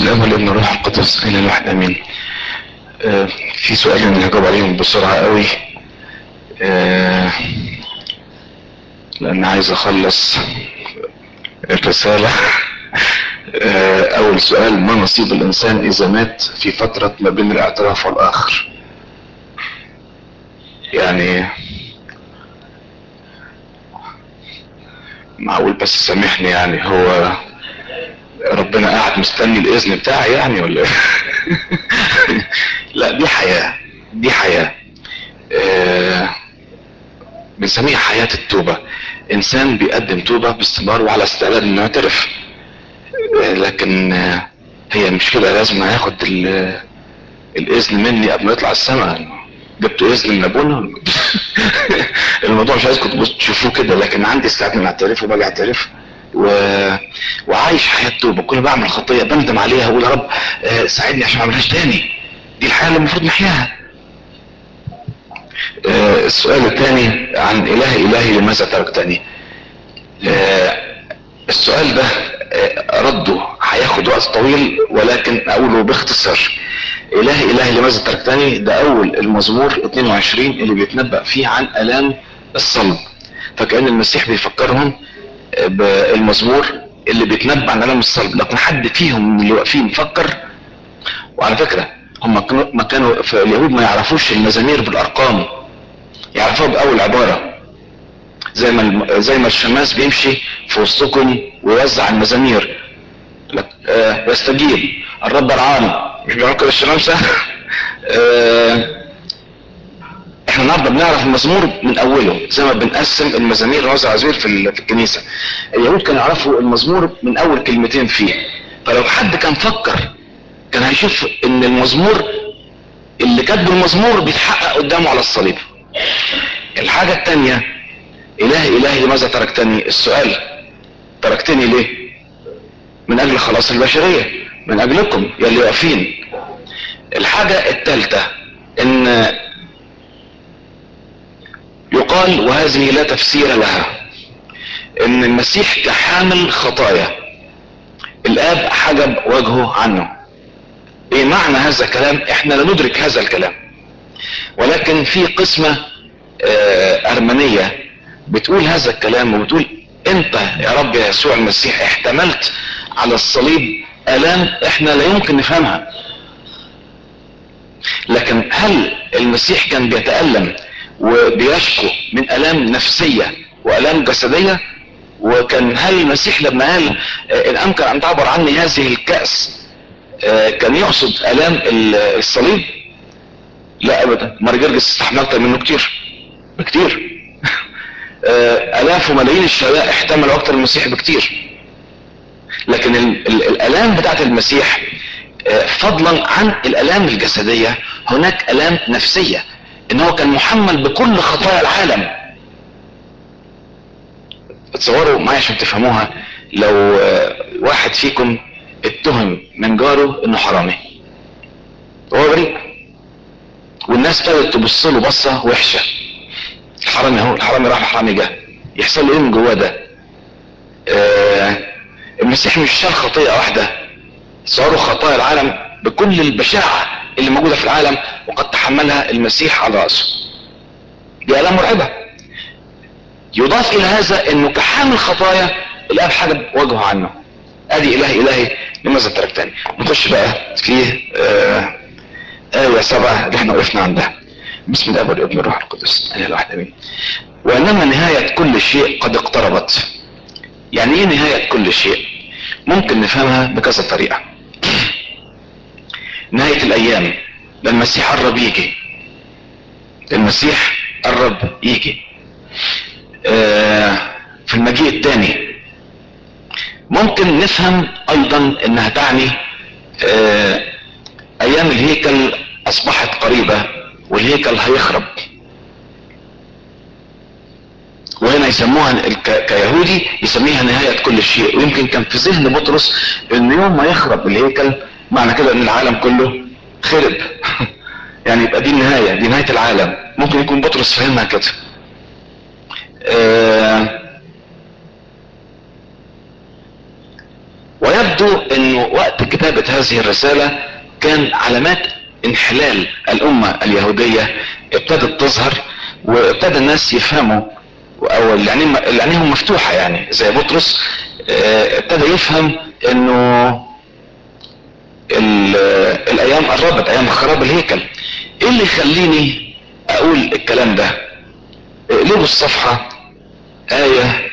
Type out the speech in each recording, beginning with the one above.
الأب والابن والروح القدس إلى الواحد أمين آه في سؤالين هجاوب عليهم بسرعة قوي آه لأن عايز أخلص الرسالة آه أول سؤال ما نصيب الإنسان إذا مات في فترة ما بين الاعتراف والآخر يعني معقول بس سامحني يعني هو ربنا قاعد مستني الاذن بتاعي يعني ولا لا دي حياة دي حياة آه بنسميها حياة التوبة انسان بيقدم توبة باستمرار وعلى استعداد انه يعترف آه لكن آه هي مش كده لازم هياخد الاذن مني قبل ما يطلع السماء جبتوا اذن من ابونا الموضوع مش عايزكم تشوفوه كده لكن عندي استعداد ان اعترف وباجي اعترف و... وعايش حياة توبة كل ما بعمل خطية بندم عليها واقول يا رب آه ساعدني عشان ما اعملهاش تاني دي الحياة اللي المفروض نحياها آه السؤال الثاني عن اله الهي لماذا تركتني آه السؤال ده رده هياخد وقت طويل ولكن اقوله باختصار اله الهي لماذا تركتني ده اول المزمور 22 اللي بيتنبأ فيه عن الام الصلب فكأن المسيح بيفكرهم بالمزمور اللي بيتنبأ عن الام الصلب لكن حد فيهم من اللي واقفين فكر وعلى فكرة هم كانوا ما كانوا في اليهود ما يعرفوش المزامير بالارقام يعرفوها باول عبارة زي ما زي ما الشماس بيمشي في وسطكم ويوزع المزامير آه يستجيب الرب رعانا مش بيعمل كده الشمامسة آه احنا النهارده بنعرف المزمور من اوله زي ما بنقسم المزامير نوزع عزوير في, في الكنيسه اليهود كانوا يعرفوا المزمور من اول كلمتين فيه فلو حد كان فكر كان هيشوف ان المزمور اللي كاتب المزمور بيتحقق قدامه على الصليب الحاجه الثانيه الهي الهي لماذا تركتني السؤال تركتني ليه من اجل خلاص البشريه من اجلكم يا اللي واقفين الحاجه الثالثه ان يقال وهذه لا تفسير لها ان المسيح كحامل خطايا الاب حجب وجهه عنه ايه معنى هذا الكلام احنا لا ندرك هذا الكلام ولكن في قسمة ارمنية بتقول هذا الكلام وبتقول انت يا رب يا يسوع المسيح احتملت على الصليب الام احنا لا يمكن نفهمها لكن هل المسيح كان بيتألم وبيشكو من الام نفسية والام جسدية وكان هل المسيح لما قال ان امكن ان تعبر عني هذه الكأس كان يقصد الام الصليب لا ابدا مارجرجس استحمل اكتر منه كتير بكتير الاف وملايين الشهداء احتملوا اكتر من المسيح بكتير لكن ال ال الالام بتاعت المسيح فضلا عن الالام الجسدية هناك الام نفسية ان هو كان محمل بكل خطايا العالم تصوروا معايا عشان تفهموها لو واحد فيكم اتهم من جاره انه حرامي هو بريء والناس بدات تبص له بصه وحشه الحرامي اهو الحرامي راح الحرامي جه يحصل له ايه من جواه ده آه المسيح مش شال خطيه واحده صاروا خطايا العالم بكل البشاعه اللي موجوده في العالم وقد تحملها المسيح على راسه دي الام مرعبه يضاف الى هذا انه كحامل خطايا الاب حجب وجهه عنه ادي الهي الهي لماذا تركتني نخش بقى في آه آية سبعة اللي احنا وقفنا عندها بسم الله والابن الروح القدس آية الواحد امين وانما نهاية كل شيء قد اقتربت يعني ايه نهاية كل شيء ممكن نفهمها بكذا طريقة نهاية الايام ده المسيح قرب يجي المسيح قرب يجي آه في المجيء الثاني ممكن نفهم ايضا انها تعني آه ايام الهيكل اصبحت قريبة والهيكل هيخرب وهنا يسموها كيهودي يسميها نهاية كل شيء ويمكن كان في ذهن بطرس ان يوم ما يخرب الهيكل معنى كده ان العالم كله خرب يعني يبقى دي النهاية دي نهاية العالم ممكن يكون بطرس فهمها كده آه ويبدو انه وقت كتابة هذه الرسالة كان علامات انحلال الامة اليهودية ابتدت تظهر وابتدى الناس يفهموا او يعني اللي عينيهم مفتوحة يعني زي بطرس اه ابتدى يفهم انه الايام قربت ايام خراب الهيكل ايه اللي يخليني اقول الكلام ده اقلبوا الصفحة اية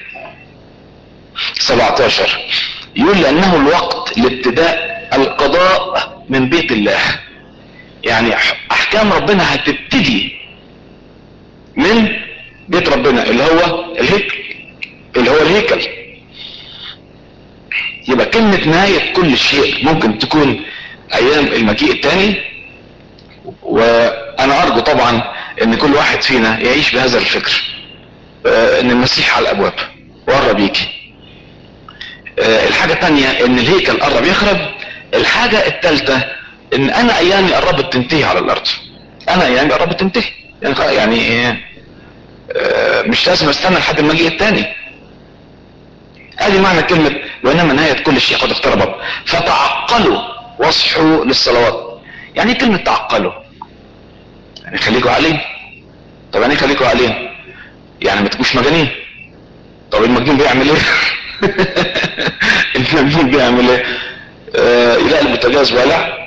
17 يقول لانه الوقت لابتداء القضاء من بيت الله يعني احكام ربنا هتبتدي من بيت ربنا اللي هو الهيكل اللي هو الهيكل يبقى كلمة نهاية كل شيء ممكن تكون ايام المجيء الثاني وانا ارجو طبعا ان كل واحد فينا يعيش بهذا الفكر ان المسيح على الابواب وقرب يجي الحاجة الثانية ان الهيكل قرب يخرب الحاجة الثالثة ان انا ايامي قربت تنتهي على الارض انا ايامي قربت تنتهي يعني يعني مش لازم استنى لحد المجيء الثاني ادي معنى كلمة وانما نهاية كل شيء قد اقتربت فتعقلوا واصحوا للصلوات يعني ايه كلمة تعقلوا يعني خليكوا عقلين طب يعني خليكوا عقلين يعني ما تبقوش مجانين طب المجنون بيعمل ايه المجنون بيعمل ايه آه يلاقي البوتاجاز ولع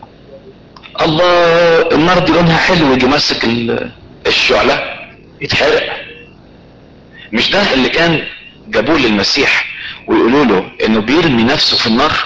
الله النار دي لونها حلو يجي ماسك الشعلة يتحرق مش ده اللي كان جابوه للمسيح ويقولوا له انه بيرمي نفسه في النار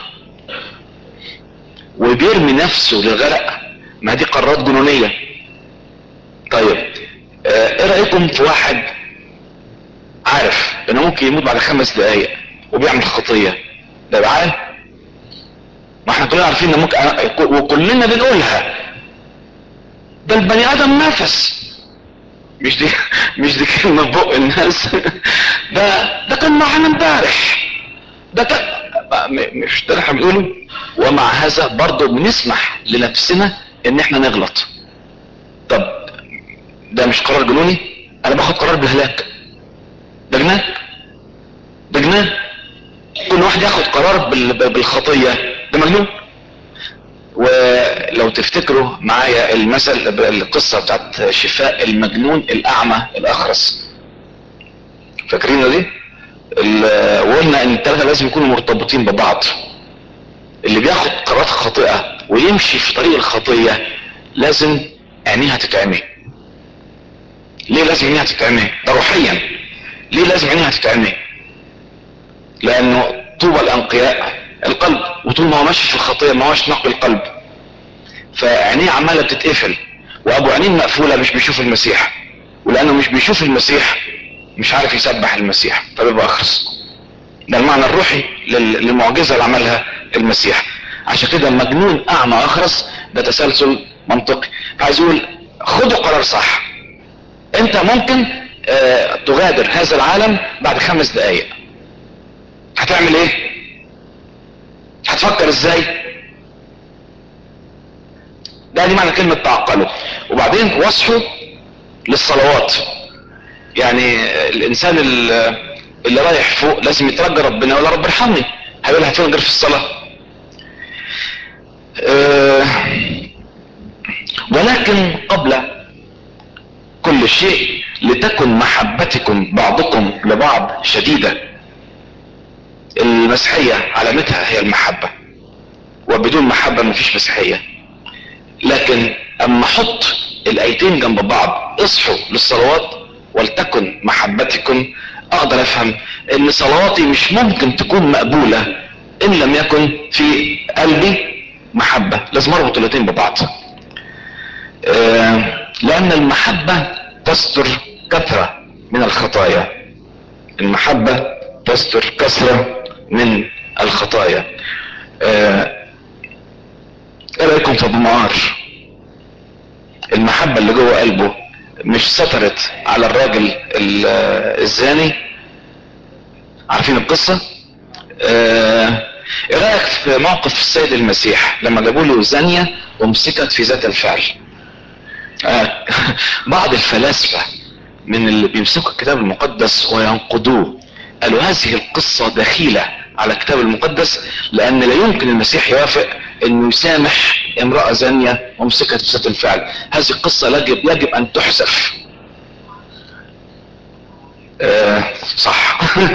وبيرمي نفسه للغرق ما دي قرارات جنونية طيب ايه رأيكم في واحد عارف انه ممكن يموت بعد خمس دقايق وبيعمل خطية ده يبقى عارف ما احنا كلنا عارفين ان ممكن وكلنا بنقولها ده البني ادم نفس مش دي مش دي كلمة بق الناس ده ده كان معانا امبارح ده كان مش ده اللي احنا بنقوله ومع هذا برضه بنسمح لنفسنا ان احنا نغلط طب ده مش قرار جنوني انا باخد قرار بالهلاك ده جنان ده جنان كل واحد ياخد قرار بالخطية ده مجنون ولو تفتكروا معايا المثل القصة بتاعت شفاء المجنون الاعمى الاخرس فاكرين دي وقلنا ان الثلاثة لازم يكونوا مرتبطين ببعض اللي بياخد قرارات خاطئة ويمشي في طريق الخطية لازم عينيها تتعمي ليه لازم عينيها تتعمي ده روحيا ليه لازم عينيها تتعمي لانه طوبى الانقياء القلب وطول ما هو ماشي في الخطيه ما هوش نقي القلب فعينيه عماله بتتقفل وابو عينين مقفوله مش بيشوف المسيح ولانه مش بيشوف المسيح مش عارف يسبح المسيح فبيبقى اخرس ده المعنى الروحي للمعجزه اللي عملها المسيح عشان كده مجنون اعمى اخرس ده تسلسل منطقي فعايز يقول خدوا قرار صح انت ممكن اه تغادر هذا العالم بعد خمس دقايق هتعمل ايه هتفكر ازاي ده دي معنى كلمة تعقلوا وبعدين واصحوا للصلوات يعني الانسان اللي رايح فوق لازم يترجى ربنا ولا رب ارحمني هيقول هتنجر في الصلاة أه ولكن قبل كل شيء لتكن محبتكم بعضكم لبعض شديدة المسيحية علامتها هي المحبة وبدون محبة مفيش مسيحية لكن اما احط الايتين جنب بعض اصحوا للصلوات ولتكن محبتكم اقدر افهم ان صلواتي مش ممكن تكون مقبولة ان لم يكن في قلبي محبة لازم اربط الايتين ببعض آه لان المحبة تستر كثرة من الخطايا المحبة تستر كثرة من الخطايا آه ايه رايكم في ابو معار المحبة اللي جوه قلبه مش سترت على الراجل الزاني عارفين القصة آه ايه رايك في موقف السيد المسيح لما جابوا له زانية ومسكت في ذات الفعل آه بعض الفلاسفة من اللي بيمسكوا الكتاب المقدس وينقضوه قالوا هذه القصة دخيلة على الكتاب المقدس لان لا يمكن المسيح يوافق انه يسامح امرأة زانية ومسكت بذات الفعل هذه القصة يجب, يجب ان تحذف آه صح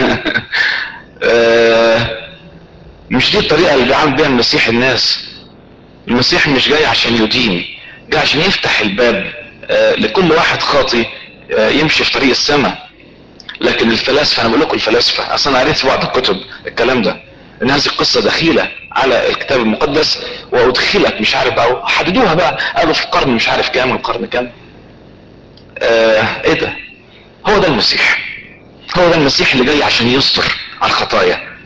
آه مش دي الطريقة اللي بيعمل بيها المسيح الناس المسيح مش جاي عشان يدين جاي عشان يفتح الباب آه لكل واحد خاطي آه يمشي في طريق السماء لكن الفلاسفة انا بقول لكم الفلاسفة اصلا انا قريت في بعض الكتب الكلام ده ان هذه القصة دخيلة على الكتاب المقدس وادخلت مش عارف بقى حددوها بقى قالوا في القرن مش عارف كام القرن كام آه ايه ده هو ده المسيح هو ده المسيح اللي جاي عشان يستر على الخطايا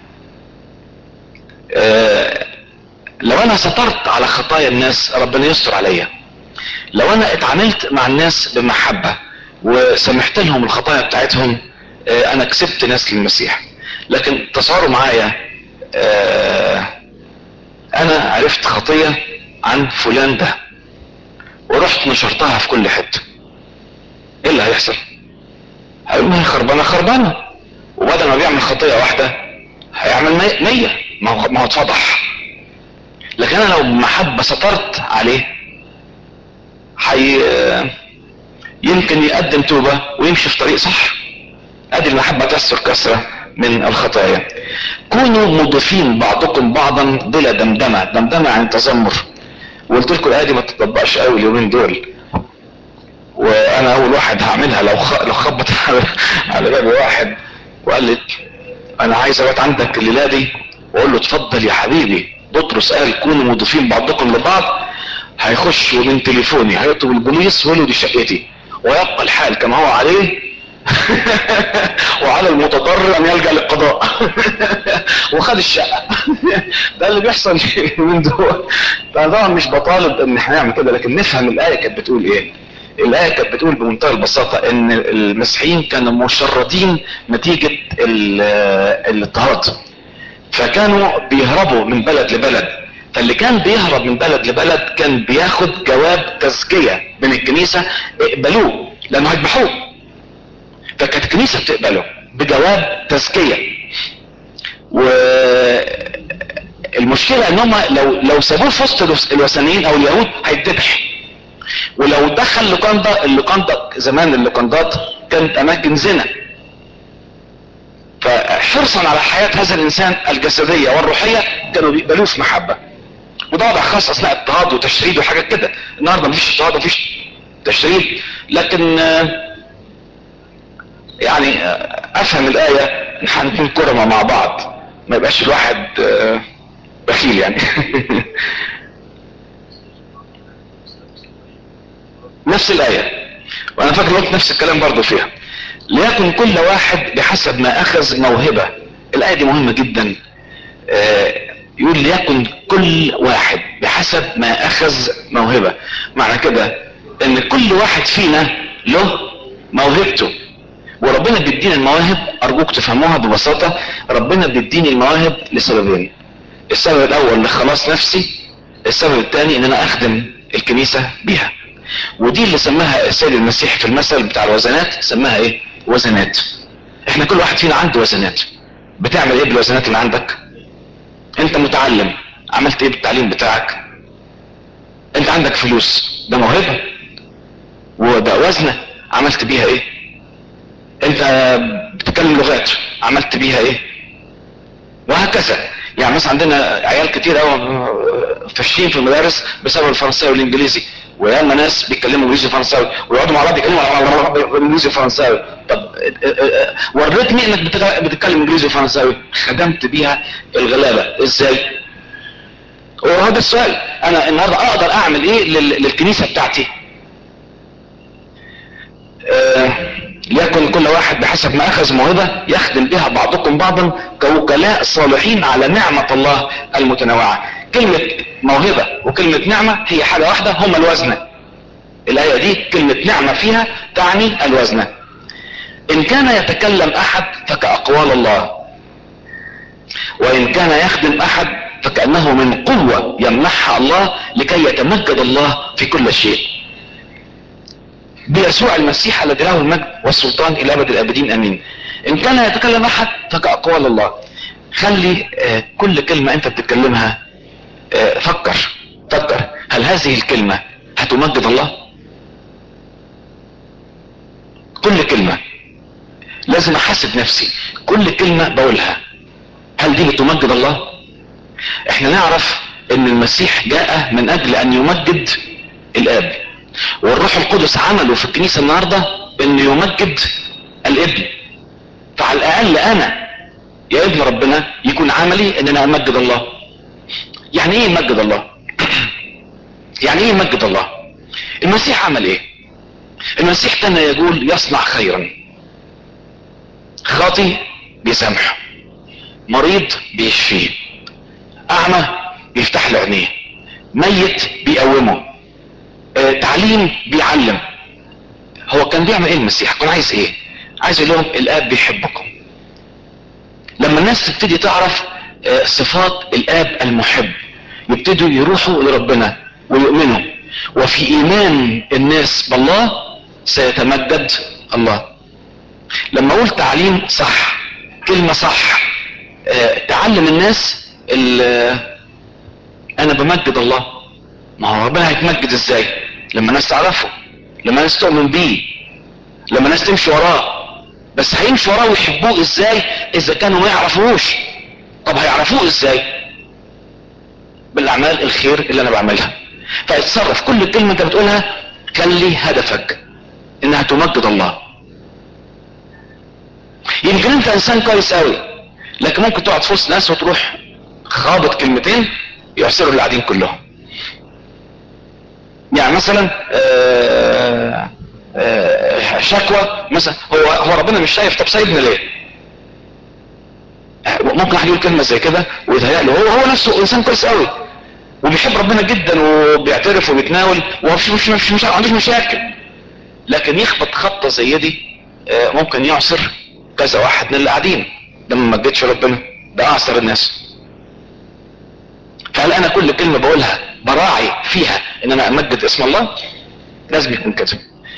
آه لو انا سترت على خطايا الناس ربنا يستر عليا لو انا اتعاملت مع الناس بمحبة وسمحت لهم الخطايا بتاعتهم آه انا كسبت ناس للمسيح لكن تصوروا معايا آه انا عرفت خطية عن فلان ده ورحت نشرتها في كل حتة ايه اللي هيحصل هيقول ما هي خربانة خربانة وبدل ما بيعمل خطية واحدة هيعمل مية ما هو ما هو اتفضح لكن انا لو بمحبة سترت عليه حي يمكن يقدم توبة ويمشي في طريق صح ادي المحبة تستر كسرة من الخطايا كونوا مضيفين بعضكم بعضا بلا دمدمة دمدمة عن تذمر وقلت لكم الآية دي ما تطبقش قوي اليومين دول وانا اول واحد هعملها لو خ... لو خبط على على باب واحد وقال لي انا عايز ابات عندك الليله دي واقول له اتفضل يا حبيبي بطرس قال كونوا مضيفين بعضكم لبعض هيخش من تليفوني هيطلب البوليس ويقول له دي شقتي ويبقى الحال كما هو عليه وعلى المتضرر ان يلجا للقضاء وخد الشقه ده اللي بيحصل من دول طبعا مش بطالب ان احنا نعمل كده لكن نفهم الايه كانت بتقول ايه الآية كانت بتقول بمنتهى البساطة ان المسيحيين كانوا مشردين نتيجة الاضطهاد فكانوا بيهربوا من بلد لبلد فاللي كان بيهرب من بلد لبلد كان بياخد جواب تزكية من الكنيسة اقبلوه لانه هيذبحوه فكانت الكنيسة بتقبله بجواب تزكية والمشكلة ان هم لو لو سابوه في وسط الوثنيين او اليهود هيتذبح ولو دخل لوكاندا اللوكاندا زمان اللوكاندات كانت اماكن زنا فحرصا على حياة هذا الانسان الجسدية والروحية كانوا بيقبلوه في محبة وده وضع خاص اثناء اضطهاد وتشريد وحاجات كده النهارده مفيش اضطهاد مفيش تشريد لكن يعني افهم الاية ان هنكون كرمة مع بعض ما يبقاش الواحد بخيل يعني نفس الآية وأنا فاكر قلت نفس الكلام برضو فيها ليكن كل واحد بحسب ما أخذ موهبة الآية دي مهمة جدا آه يقول ليكن كل واحد بحسب ما أخذ موهبة معنى كده إن كل واحد فينا له موهبته وربنا بيدينا المواهب أرجوك تفهموها ببساطة ربنا بيديني المواهب لسببين السبب الأول لخلاص نفسي السبب الثاني إن أنا أخدم الكنيسة بيها ودي اللي سماها السيد المسيح في المثل بتاع الوزنات سماها ايه وزنات احنا كل واحد فينا عنده وزنات بتعمل ايه بالوزنات اللي عندك انت متعلم عملت ايه بالتعليم بتاعك انت عندك فلوس ده موهبة وده وزنة عملت بيها ايه انت بتتكلم لغات عملت بيها ايه وهكذا يعني مثلا عندنا عيال كتير قوي فاشلين في المدارس بسبب الفرنساوي والانجليزي وياما ناس بيتكلموا انجليزي وفرنساوي ويقعدوا مع بعض يتكلموا على انجليزي وفرنساوي طب وريتني انك بتتكلم انجليزي وفرنساوي خدمت بيها الغلابه ازاي؟ وهذا السؤال انا النهارده اقدر اعمل ايه للكنيسه بتاعتي؟ آه ليكن كل واحد بحسب ما اخذ موهبه يخدم بها بعضكم بعضا كوكلاء صالحين على نعمه الله المتنوعه كلمه موهبة وكلمة نعمة هي حاجة واحدة هما الوزنة الآية دي كلمة نعمة فيها تعني الوزنة إن كان يتكلم أحد فكأقوال الله وإن كان يخدم أحد فكأنه من قوة يمنحها الله لكي يتمجد الله في كل شيء بيسوع المسيح الذي له المجد والسلطان إلى أبد الآبدين أمين إن كان يتكلم أحد فكأقوال الله خلي آه، كل كلمة انت بتتكلمها آه، فكر فكر هل هذه الكلمة هتمجد الله كل كلمة لازم احاسب نفسي كل كلمة بقولها هل دي بتمجد الله احنا نعرف ان المسيح جاء من اجل ان يمجد الاب والروح القدس عمله في الكنيسة النهاردة انه يمجد الابن فعلى الاقل انا يا ابن ربنا يكون عملي ان انا امجد الله يعني ايه يمجد الله يعني ايه يمجد الله المسيح عمل ايه المسيح كان يقول يصنع خيرا خاطي بيسامحه مريض بيشفيه اعمى بيفتح له عينيه ميت بيقومه آه تعليم بيعلم هو كان بيعمل ايه المسيح كان عايز ايه عايز يقول لهم الاب بيحبكم لما الناس تبتدي تعرف آه صفات الاب المحب يبتدوا يروحوا لربنا ويؤمنوا وفي ايمان الناس بالله سيتمجد الله لما اقول تعليم صح كلمة صح آه تعلم الناس انا بمجد الله ما هو ربنا هيتمجد ازاي لما الناس تعرفه لما الناس تؤمن بيه لما الناس تمشي وراه بس هيمشي وراه ويحبوه ازاي اذا كانوا ما يعرفوهوش طب هيعرفوه ازاي بالاعمال الخير اللي انا بعملها فاتصرف كل كلمة انت بتقولها خلي هدفك انها تمجد الله يمكن انت انسان كويس قوي لكن ممكن تقعد في وسط ناس وتروح خابط كلمتين يعسروا اللي قاعدين كلهم يعني مثلا آآ آآ شكوى مثلا هو هو ربنا مش شايف طب سايبنا ليه ممكن واحد يقول كلمه زي كده ويتهيأ له هو هو نفسه انسان كويس قوي وبيحب ربنا جدا وبيعترف وبيتناول ومش مش مش, مش عندوش مشاكل لكن يخبط خبطه زي دي ممكن يعصر كذا واحد من اللي قاعدين لما ما جتش ربنا ده اعصر الناس فهل انا كل كلمة بقولها براعي فيها ان انا امجد اسم الله لازم يكون كده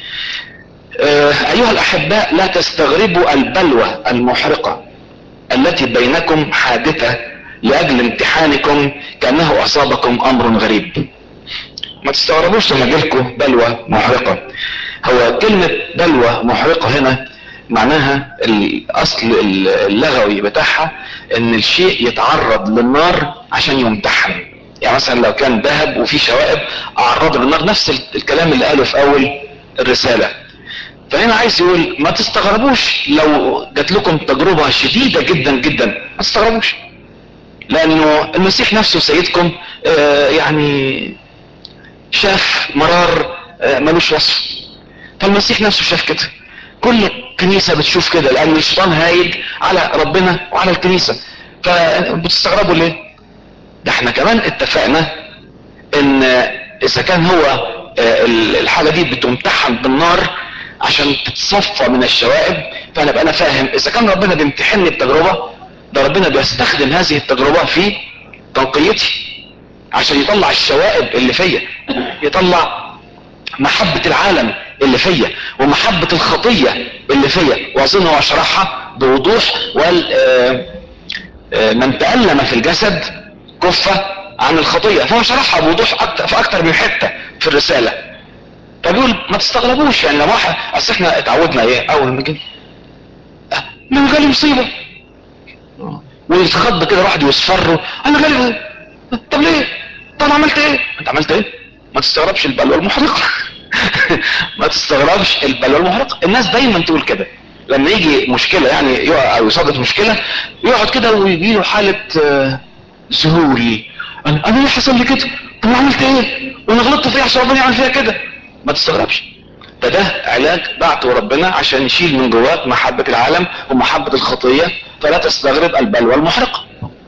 آه ايها الاحباء لا تستغربوا البلوى المحرقة التي بينكم حادثة لاجل امتحانكم كانه اصابكم امر غريب ما تستغربوش لما جيلكم بلوى محرقة هو كلمة بلوى محرقة هنا معناها الاصل اللغوي بتاعها ان الشيء يتعرض للنار عشان يمتحن يعني مثلا لو كان ذهب وفي شوائب اعرضه للنار نفس الكلام اللي قاله في اول الرسالة فهنا عايز يقول ما تستغربوش لو جات لكم تجربة شديدة جدا جدا ما تستغربوش لانه المسيح نفسه سيدكم آه يعني شاف مرار آه ملوش وصف فالمسيح نفسه شاف كده كل كنيسة بتشوف كده لان الشيطان هايج على ربنا وعلى الكنيسة فبتستغربوا ليه ده احنا كمان اتفقنا ان اذا كان هو الحاجة دي بتمتحن بالنار عشان تتصفى من الشوائب فانا بقى انا فاهم اذا كان ربنا بيمتحني بتجربة ده ربنا بيستخدم هذه التجربة في تنقيتي عشان يطلع الشوائب اللي فيا يطلع محبة العالم اللي فيا ومحبة الخطية اللي فيا واظن هو شرحها بوضوح وقال من تألم في الجسد كفة عن الخطية فهو شرحها بوضوح أكتر في اكتر من حتة في الرسالة فبيقول ما تستغربوش يعني لما واحد اصل احنا اتعودنا ايه اول ما نجي لو جالي مصيبة ويتخض كده واحد ويصفر انا جالي طب ليه طب عملت ايه انت عملت ايه ما تستغربش البلوى المحرقة ما تستغربش البلوى المحرقة الناس دايما تقول كده لما يجي مشكلة يعني يقع او يصادف مشكلة يقعد كده ويجي له حالة ذهول انا انا ليه حصل لي كده طب انا عملت ايه وانا غلطت في ايه عشان ربنا يعمل فيها كده ما تستغربش ده ده علاج بعته ربنا عشان يشيل من جواك محبة العالم ومحبة الخطية فلا تستغرب البلوى المحرقة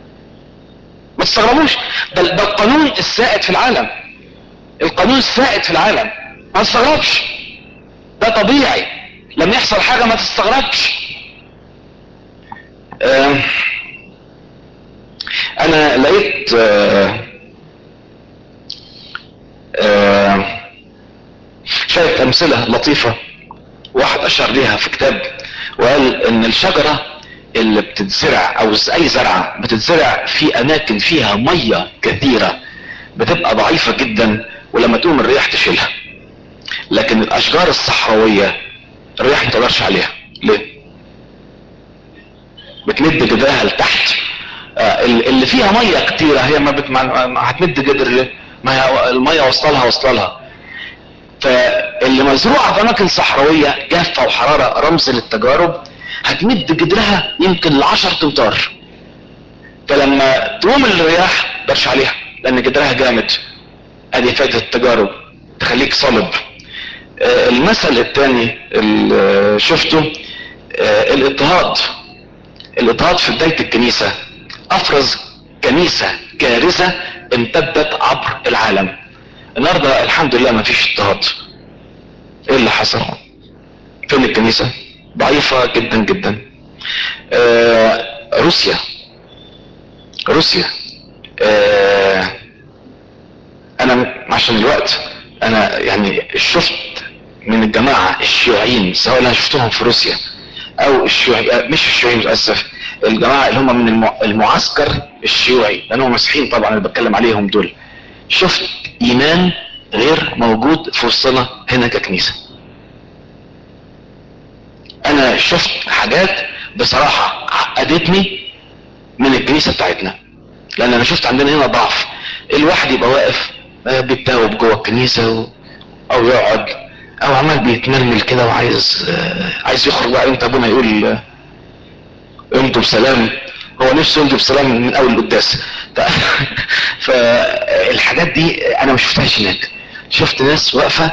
ما تستغربوش ده, ده القانون السائد في العالم القانون السائد في العالم ما تستغربش ده طبيعي لما يحصل حاجة ما تستغربش آه انا لقيت آه آه شايف امثلة لطيفة واحد اشار ليها في كتاب وقال ان الشجرة اللي بتتزرع او اي زرعة بتتزرع في اماكن فيها مية كثيرة بتبقى ضعيفة جدا ولما تقوم الرياح تشيلها لكن الاشجار الصحراوية الرياح ما تقدرش عليها ليه بتمد جدرها لتحت آه اللي فيها ميه كتيره هي ما, بت... ما هتمد جدر ليه ما هي الميه واصله لها واصله لها فاللي مزروعه في اماكن صحراويه جافه وحراره رمز للتجارب هتمد جدرها يمكن ل 10 امتار فلما تقوم الرياح تقدرش عليها لان جدرها جامد ادي فائده التجارب تخليك صلب آه المثل الثاني اللي شفته آه الاضطهاد الاضطهاد في بدايه الكنيسه افرز كنيسه كارثه امتدت عبر العالم النهارده الحمد لله ما فيش اضطهاد ايه اللي حصل فين الكنيسه ضعيفه جدا جدا آه روسيا روسيا آه انا عشان الوقت انا يعني شفت من الجماعه الشيوعيين سواء انا شفتهم في روسيا او الشيوعي مش الشيوعيين للاسف الجماعه اللي هم من المعسكر الشيوعي لانهم مسيحيين طبعا اللي بتكلم عليهم دول شفت ايمان غير موجود في وسطنا هنا ككنيسه انا شفت حاجات بصراحه عقدتني من الكنيسه بتاعتنا لان انا شفت عندنا هنا ضعف الواحد يبقى واقف بيتاوب جوه الكنيسه و... او يقعد او عمال بيتململ كده وعايز عايز يخرج بقى امتى ابونا يقول امضوا بسلام هو نفسه يمضي بسلام من اول القداس فالحاجات دي انا ما شفتهاش هناك شفت ناس واقفه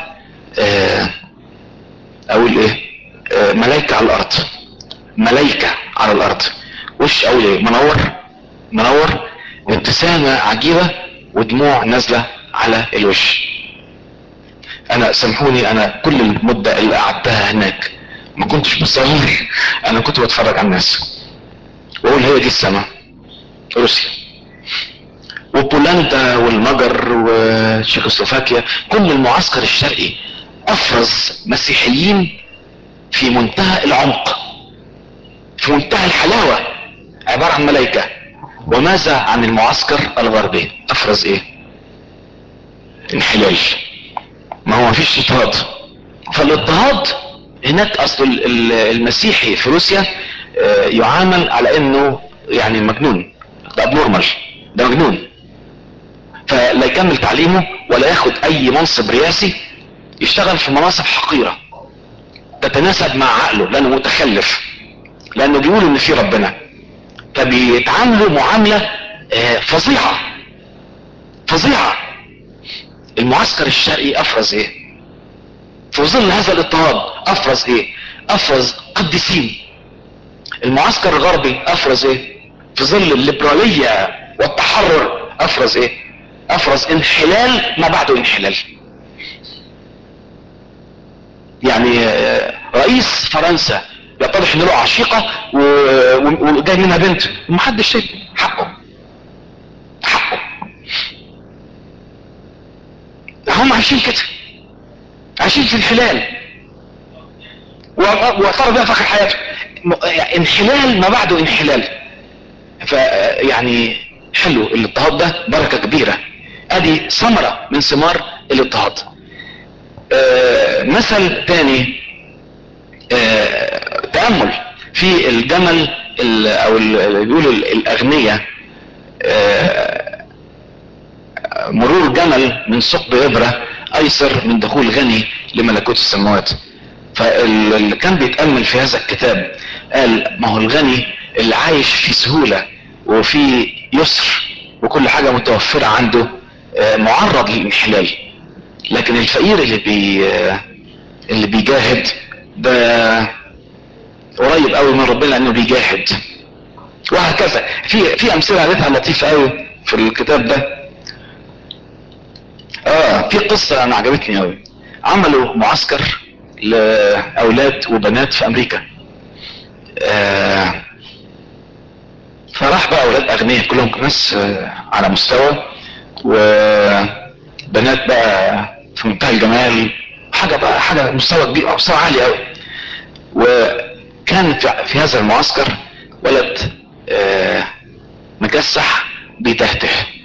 اقول ايه ملايكه على الارض ملايكه على الارض وش اقول ايه منور منور وابتسامه عجيبه ودموع نازله على الوش انا سامحوني انا كل المده اللي قعدتها هناك ما كنتش بصلي انا كنت بتفرج على الناس واقول هي دي السماء روسيا وبولندا والمجر وتشيكوسلوفاكيا كل المعسكر الشرقي افرز مسيحيين في منتهى العمق في منتهى الحلاوة عبارة عن ملائكة وماذا عن المعسكر الغربي افرز ايه انحلال ما هو مفيش اضطهاد فالاضطهاد هناك اصل المسيحي في روسيا يعامل على انه يعني مجنون ده نورمال ده مجنون فلا يكمل تعليمه ولا ياخد اي منصب رئاسي يشتغل في مناصب حقيرة تتناسب مع عقله لانه متخلف لانه بيقول ان في ربنا فبيتعاملوا معاملة فظيعة فظيعة المعسكر الشرقي افرز ايه في ظل هذا الاضطهاد افرز ايه افرز قديسين المعسكر الغربي افرز ايه في ظل الليبرالية والتحرر افرز ايه افرز انحلال ما بعده انحلال يعني رئيس فرنسا يتضح ان له عشيقة وجاي منها بنت ومحدش شايف حقه حقه هم عايشين كده عايشين في انحلال واعترض بقى في اخر حياته انحلال ما بعده انحلال فيعني حلو الاضطهاد ده بركة كبيرة ادي ثمرة من ثمار الاضطهاد آه مثل تاني آه تأمل في الجمل او اللي بيقولوا الاغنياء آه مرور جمل من ثقب ابرة ايسر من دخول غني لملكوت السماوات فاللي كان بيتأمل في هذا الكتاب قال ما هو الغني اللي عايش في سهولة وفي يسر وكل حاجة متوفرة عنده معرض للانحلال لكن الفقير اللي بي اللي بيجاهد ده قريب قوي من ربنا لانه بيجاهد وهكذا في في امثله قالتها لطيفه قوي في الكتاب ده اه في قصه انا عجبتني قوي عملوا معسكر لاولاد وبنات في امريكا آه فراح بقى اولاد اغنياء كلهم ناس آه على مستوى وبنات بقى في منتهى الجمال حاجه بقى حاجه مستوى كبير مستوى عالي قوي وكان في, في هذا المعسكر ولد آه مكسح بيتهته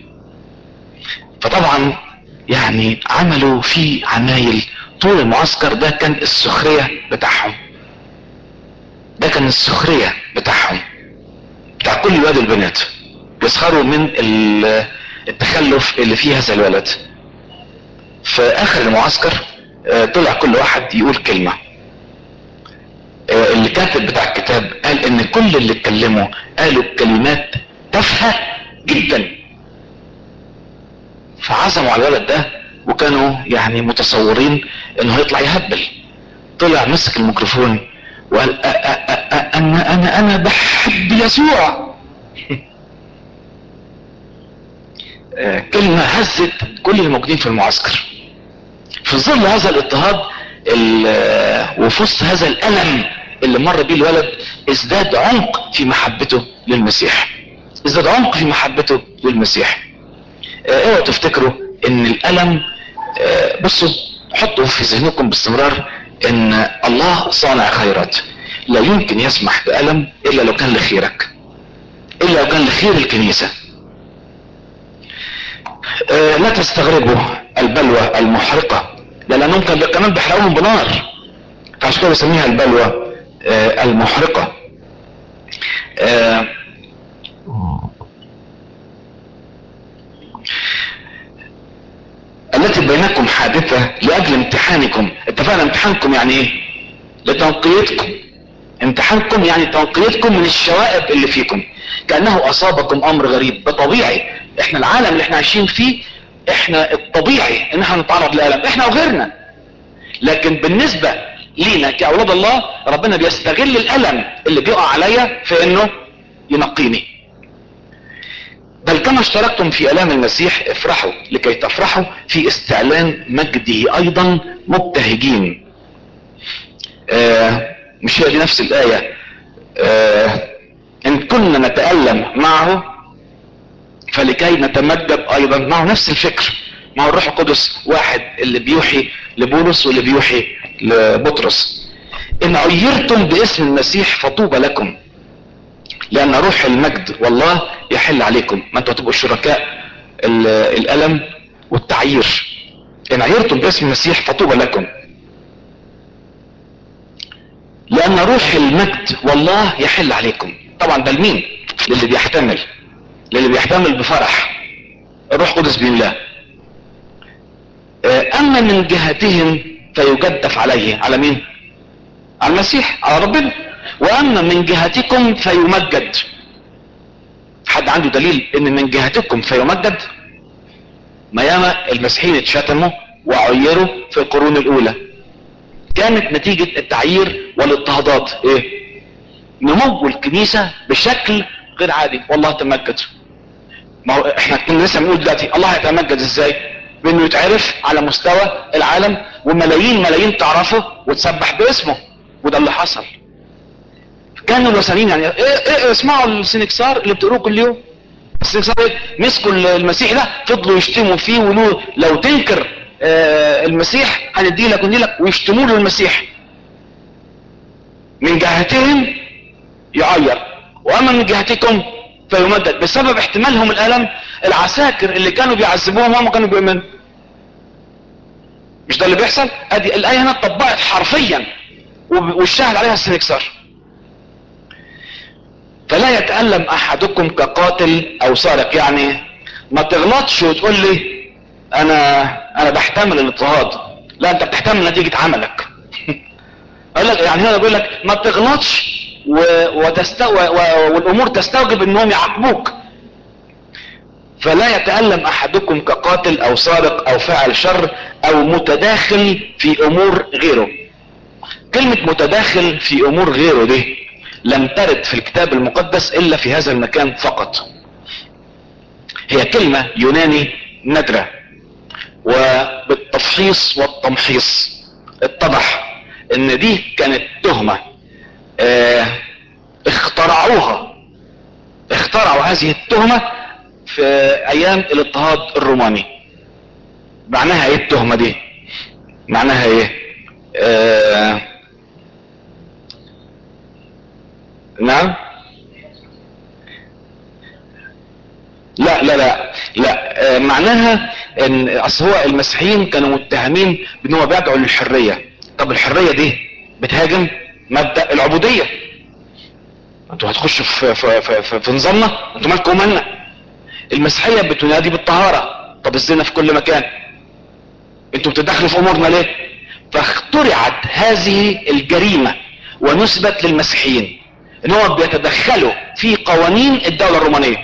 فطبعا يعني عملوا فيه عمايل طول المعسكر ده كان السخرية بتاعهم ده كان السخرية بتاعهم بتاع كل الولاد البنات يسخروا من التخلف اللي فيه هذا الولد في اخر المعسكر طلع كل واحد يقول كلمة اللي كاتب بتاع الكتاب قال ان كل اللي اتكلموا قالوا كلمات تافهة جدا فعزموا على الولد ده وكانوا يعني متصورين انه هيطلع يهبل طلع مسك الميكروفون وقال أ أ أ انا انا انا بحب يسوع كلمة هزت كل الموجودين في المعسكر في ظل هذا الاضطهاد وفي وسط هذا الالم اللي مر بيه الولد ازداد عمق في محبته للمسيح ازداد عمق في محبته للمسيح اوعوا تفتكروا ان الالم بصوا حطوا في ذهنكم باستمرار ان الله صانع خيرات لا يمكن يسمح بألم الا لو كان لخيرك الا لو كان لخير الكنيسة آه لا تستغربوا البلوى المحرقة لانهم كان كمان بيحرقوهم بنار عشان كده بسميها البلوى آه المحرقة آه التي بينكم حادثة لأجل امتحانكم اتفقنا امتحانكم يعني ايه لتنقيتكم امتحانكم يعني تنقيتكم من الشوائب اللي فيكم كأنه أصابكم أمر غريب بطبيعي احنا العالم اللي احنا عايشين فيه احنا الطبيعي ان احنا نتعرض لألم احنا وغيرنا لكن بالنسبة لينا كأولاد الله ربنا بيستغل الألم اللي بيقع عليا في انه ينقيني بل كما اشتركتم في الام المسيح افرحوا لكي تفرحوا في استعلان مجده ايضا مبتهجين آه مش هي دي نفس الاية آه ان كنا نتألم معه فلكي نتمجد ايضا معه نفس الفكر مع الروح القدس واحد اللي بيوحي لبولس واللي بيوحي لبطرس ان عيرتم باسم المسيح فطوبى لكم لان روح المجد والله يحل عليكم ما انتوا هتبقوا شركاء الالم والتعيير ان عيرتم باسم المسيح فطوبى لكم لان روح المجد والله يحل عليكم طبعا ده لمين للي بيحتمل للي بيحتمل بفرح الروح القدس بيملاه اما من جهتهم فيجدف عليه على مين على المسيح على ربنا واما من جهتكم فيمجد حد عنده دليل ان من جهتكم فيمجد ما ياما المسيحيين اتشتموا وعيروا في القرون الاولى كانت نتيجة التعيير والاضطهادات ايه نمو الكنيسة بشكل غير عادي والله تمجد ما هو احنا كنا لسه بنقول دلوقتي الله هيتمجد ازاي بانه يتعرف على مستوى العالم وملايين ملايين تعرفه وتسبح باسمه وده اللي حصل كانوا الوثنيين يعني ايه ايه اسمعوا السنكسار اللي بتقروه كل يوم السنكسار ايه مسكوا المسيح ده فضلوا يشتموا فيه ويقولوا لو تنكر آه المسيح هندي لك وندي لك ويشتموا له المسيح من جهتهم يعير واما من جهتكم فيمدد بسبب احتمالهم الالم العساكر اللي كانوا بيعذبوهم هم كانوا بيؤمنوا مش ده اللي بيحصل ادي الايه هنا اتطبقت حرفيا والشاهد عليها السنكسار فلا يتألم احدكم كقاتل او سارق يعني ما تغلطش وتقول لي انا انا بحتمل الاضطهاد لا انت بتحتمل نتيجة عملك اقول لك يعني هنا بيقول لك ما تغلطش و... وتستو... و... والامور تستوجب انهم يعاقبوك فلا يتألم احدكم كقاتل او سارق او فاعل شر او متداخل في امور غيره كلمة متداخل في امور غيره دي لم ترد في الكتاب المقدس الا في هذا المكان فقط هي كلمة يوناني نادرة وبالتفحيص والتمحيص اتضح ان دي كانت تهمة اه اخترعوها اخترعوا هذه التهمة في ايام الاضطهاد الروماني معناها ايه التهمة دي معناها ايه اه نعم لا لا لا لا آه، معناها ان اصل هو المسيحيين كانوا متهمين بان هو بيدعوا للحريه طب الحريه دي بتهاجم مبدا العبوديه انتوا هتخشوا في في في, في, في نظامنا انتوا مالكم ومالنا المسيحيه بتنادي بالطهاره طب الزنا في كل مكان انتوا بتدخلوا في امورنا ليه فاخترعت هذه الجريمه ونسبت للمسيحيين ان هم بيتدخلوا في قوانين الدوله الرومانيه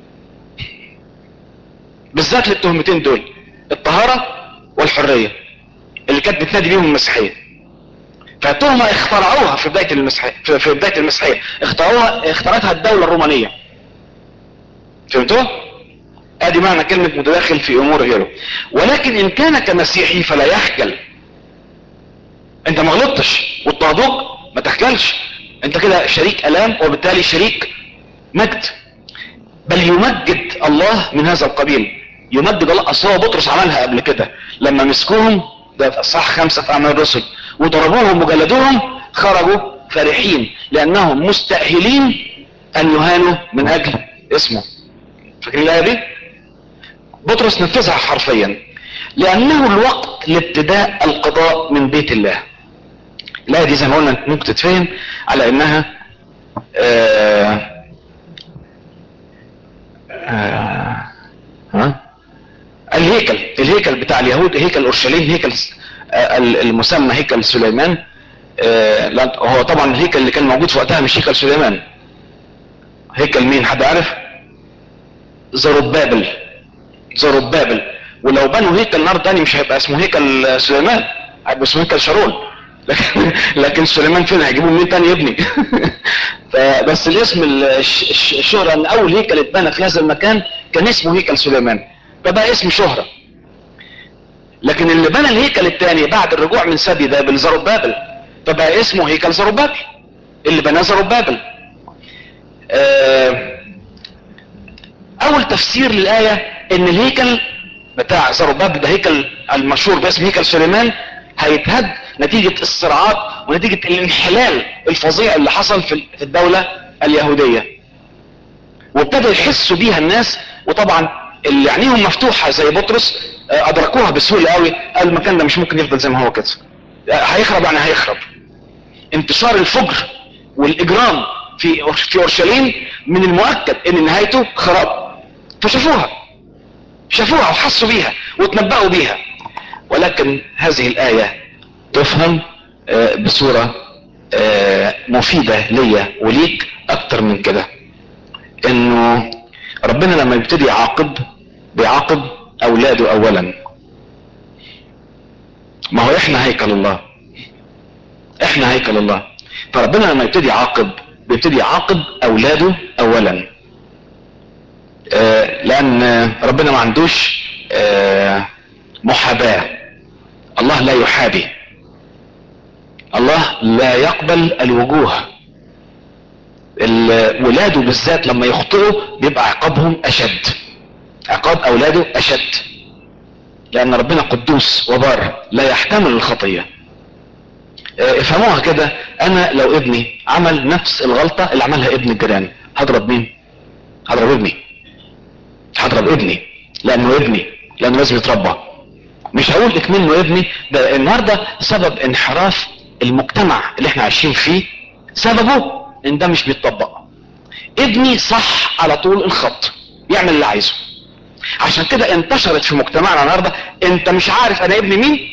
بالذات للتهمتين دول الطهاره والحريه اللي كانت بتنادي بيهم المسيحيه فتهمة اخترعوها في بداية المسيحية في في بداية المسيحية اخترعوها اخترعتها الدولة الرومانية فهمتوا؟ ادي معنى كلمة متداخل في امور غيره ولكن ان كان كمسيحي فلا يخجل انت ما غلطتش واضطهدوك ما تخجلش انت كده شريك الام وبالتالي شريك مجد بل يمجد الله من هذا القبيل يمجد الله اصل هو بطرس عملها قبل كده لما مسكوهم ده في اصحاح خمسه في اعمال الرسل وضربوهم وجلدوهم خرجوا فرحين لانهم مستاهلين ان يهانوا من اجل اسمه فاكرين الايه دي بطرس نفذها حرفيا لانه الوقت لابتداء القضاء من بيت الله الايه دي زي ما قلنا ممكن تتفهم على انها آه آه ها الهيكل الهيكل بتاع اليهود هيكل اورشليم هيكل آه المسمى هيكل سليمان آه لا هو طبعا الهيكل اللي كان موجود في وقتها مش هيكل سليمان هيكل مين حد عارف زربابل زربابل ولو بنوا هيكل نار تاني مش هيبقى اسمه هيكل سليمان هيبقى اسمه هيكل شارون لكن لكن سليمان فين هيجيبوا مين تاني يبني فبس الاسم الشهرة ان اول هيكل اتبنى في هذا المكان كان اسمه هيكل سليمان فبقى اسم شهرة لكن اللي بنى الهيكل الثاني بعد الرجوع من سبي ده بالزربابل فبقى اسمه هيكل زربابل اللي بناه زربابل آه اول تفسير للآية ان الهيكل بتاع زربابل ده هيكل المشهور باسم هيكل سليمان هيتهد نتيجة الصراعات ونتيجة الانحلال الفظيع اللي حصل في الدولة اليهودية وابتدى يحسوا بيها الناس وطبعا اللي عينيهم مفتوحة زي بطرس ادركوها بسهولة قوي قال المكان ده مش ممكن يفضل زي ما هو كده هيخرب يعني هيخرب انتشار الفجر والاجرام في في اورشليم من المؤكد ان نهايته خراب فشافوها شافوها وحسوا بيها وتنبأوا بيها ولكن هذه الآية تفهم بصورة مفيدة ليا وليك اكتر من كده انه ربنا لما يبتدي يعاقب بيعاقب اولاده اولا ما هو احنا هيكل الله احنا هيكل الله فربنا لما يبتدي يعاقب بيبتدي يعاقب اولاده اولا آه لان ربنا ما عندوش آه محاباة الله لا يحابي الله لا يقبل الوجوه ولاده بالذات لما يخطئوا بيبقى عقابهم اشد عقاب اولاده اشد لان ربنا قدوس وبار لا يحتمل الخطيه افهموها كده انا لو ابني عمل نفس الغلطة اللي عملها ابن الجيران هضرب مين هضرب ابني هضرب ابني لانه ابني لانه لازم يتربى مش هقول لك منه ابني ده النهاردة سبب انحراف المجتمع اللي احنا عايشين فيه سببه ان ده مش بيتطبق ابني صح على طول الخط يعمل اللي عايزه عشان كده انتشرت في مجتمعنا النهارده انت مش عارف انا ابني مين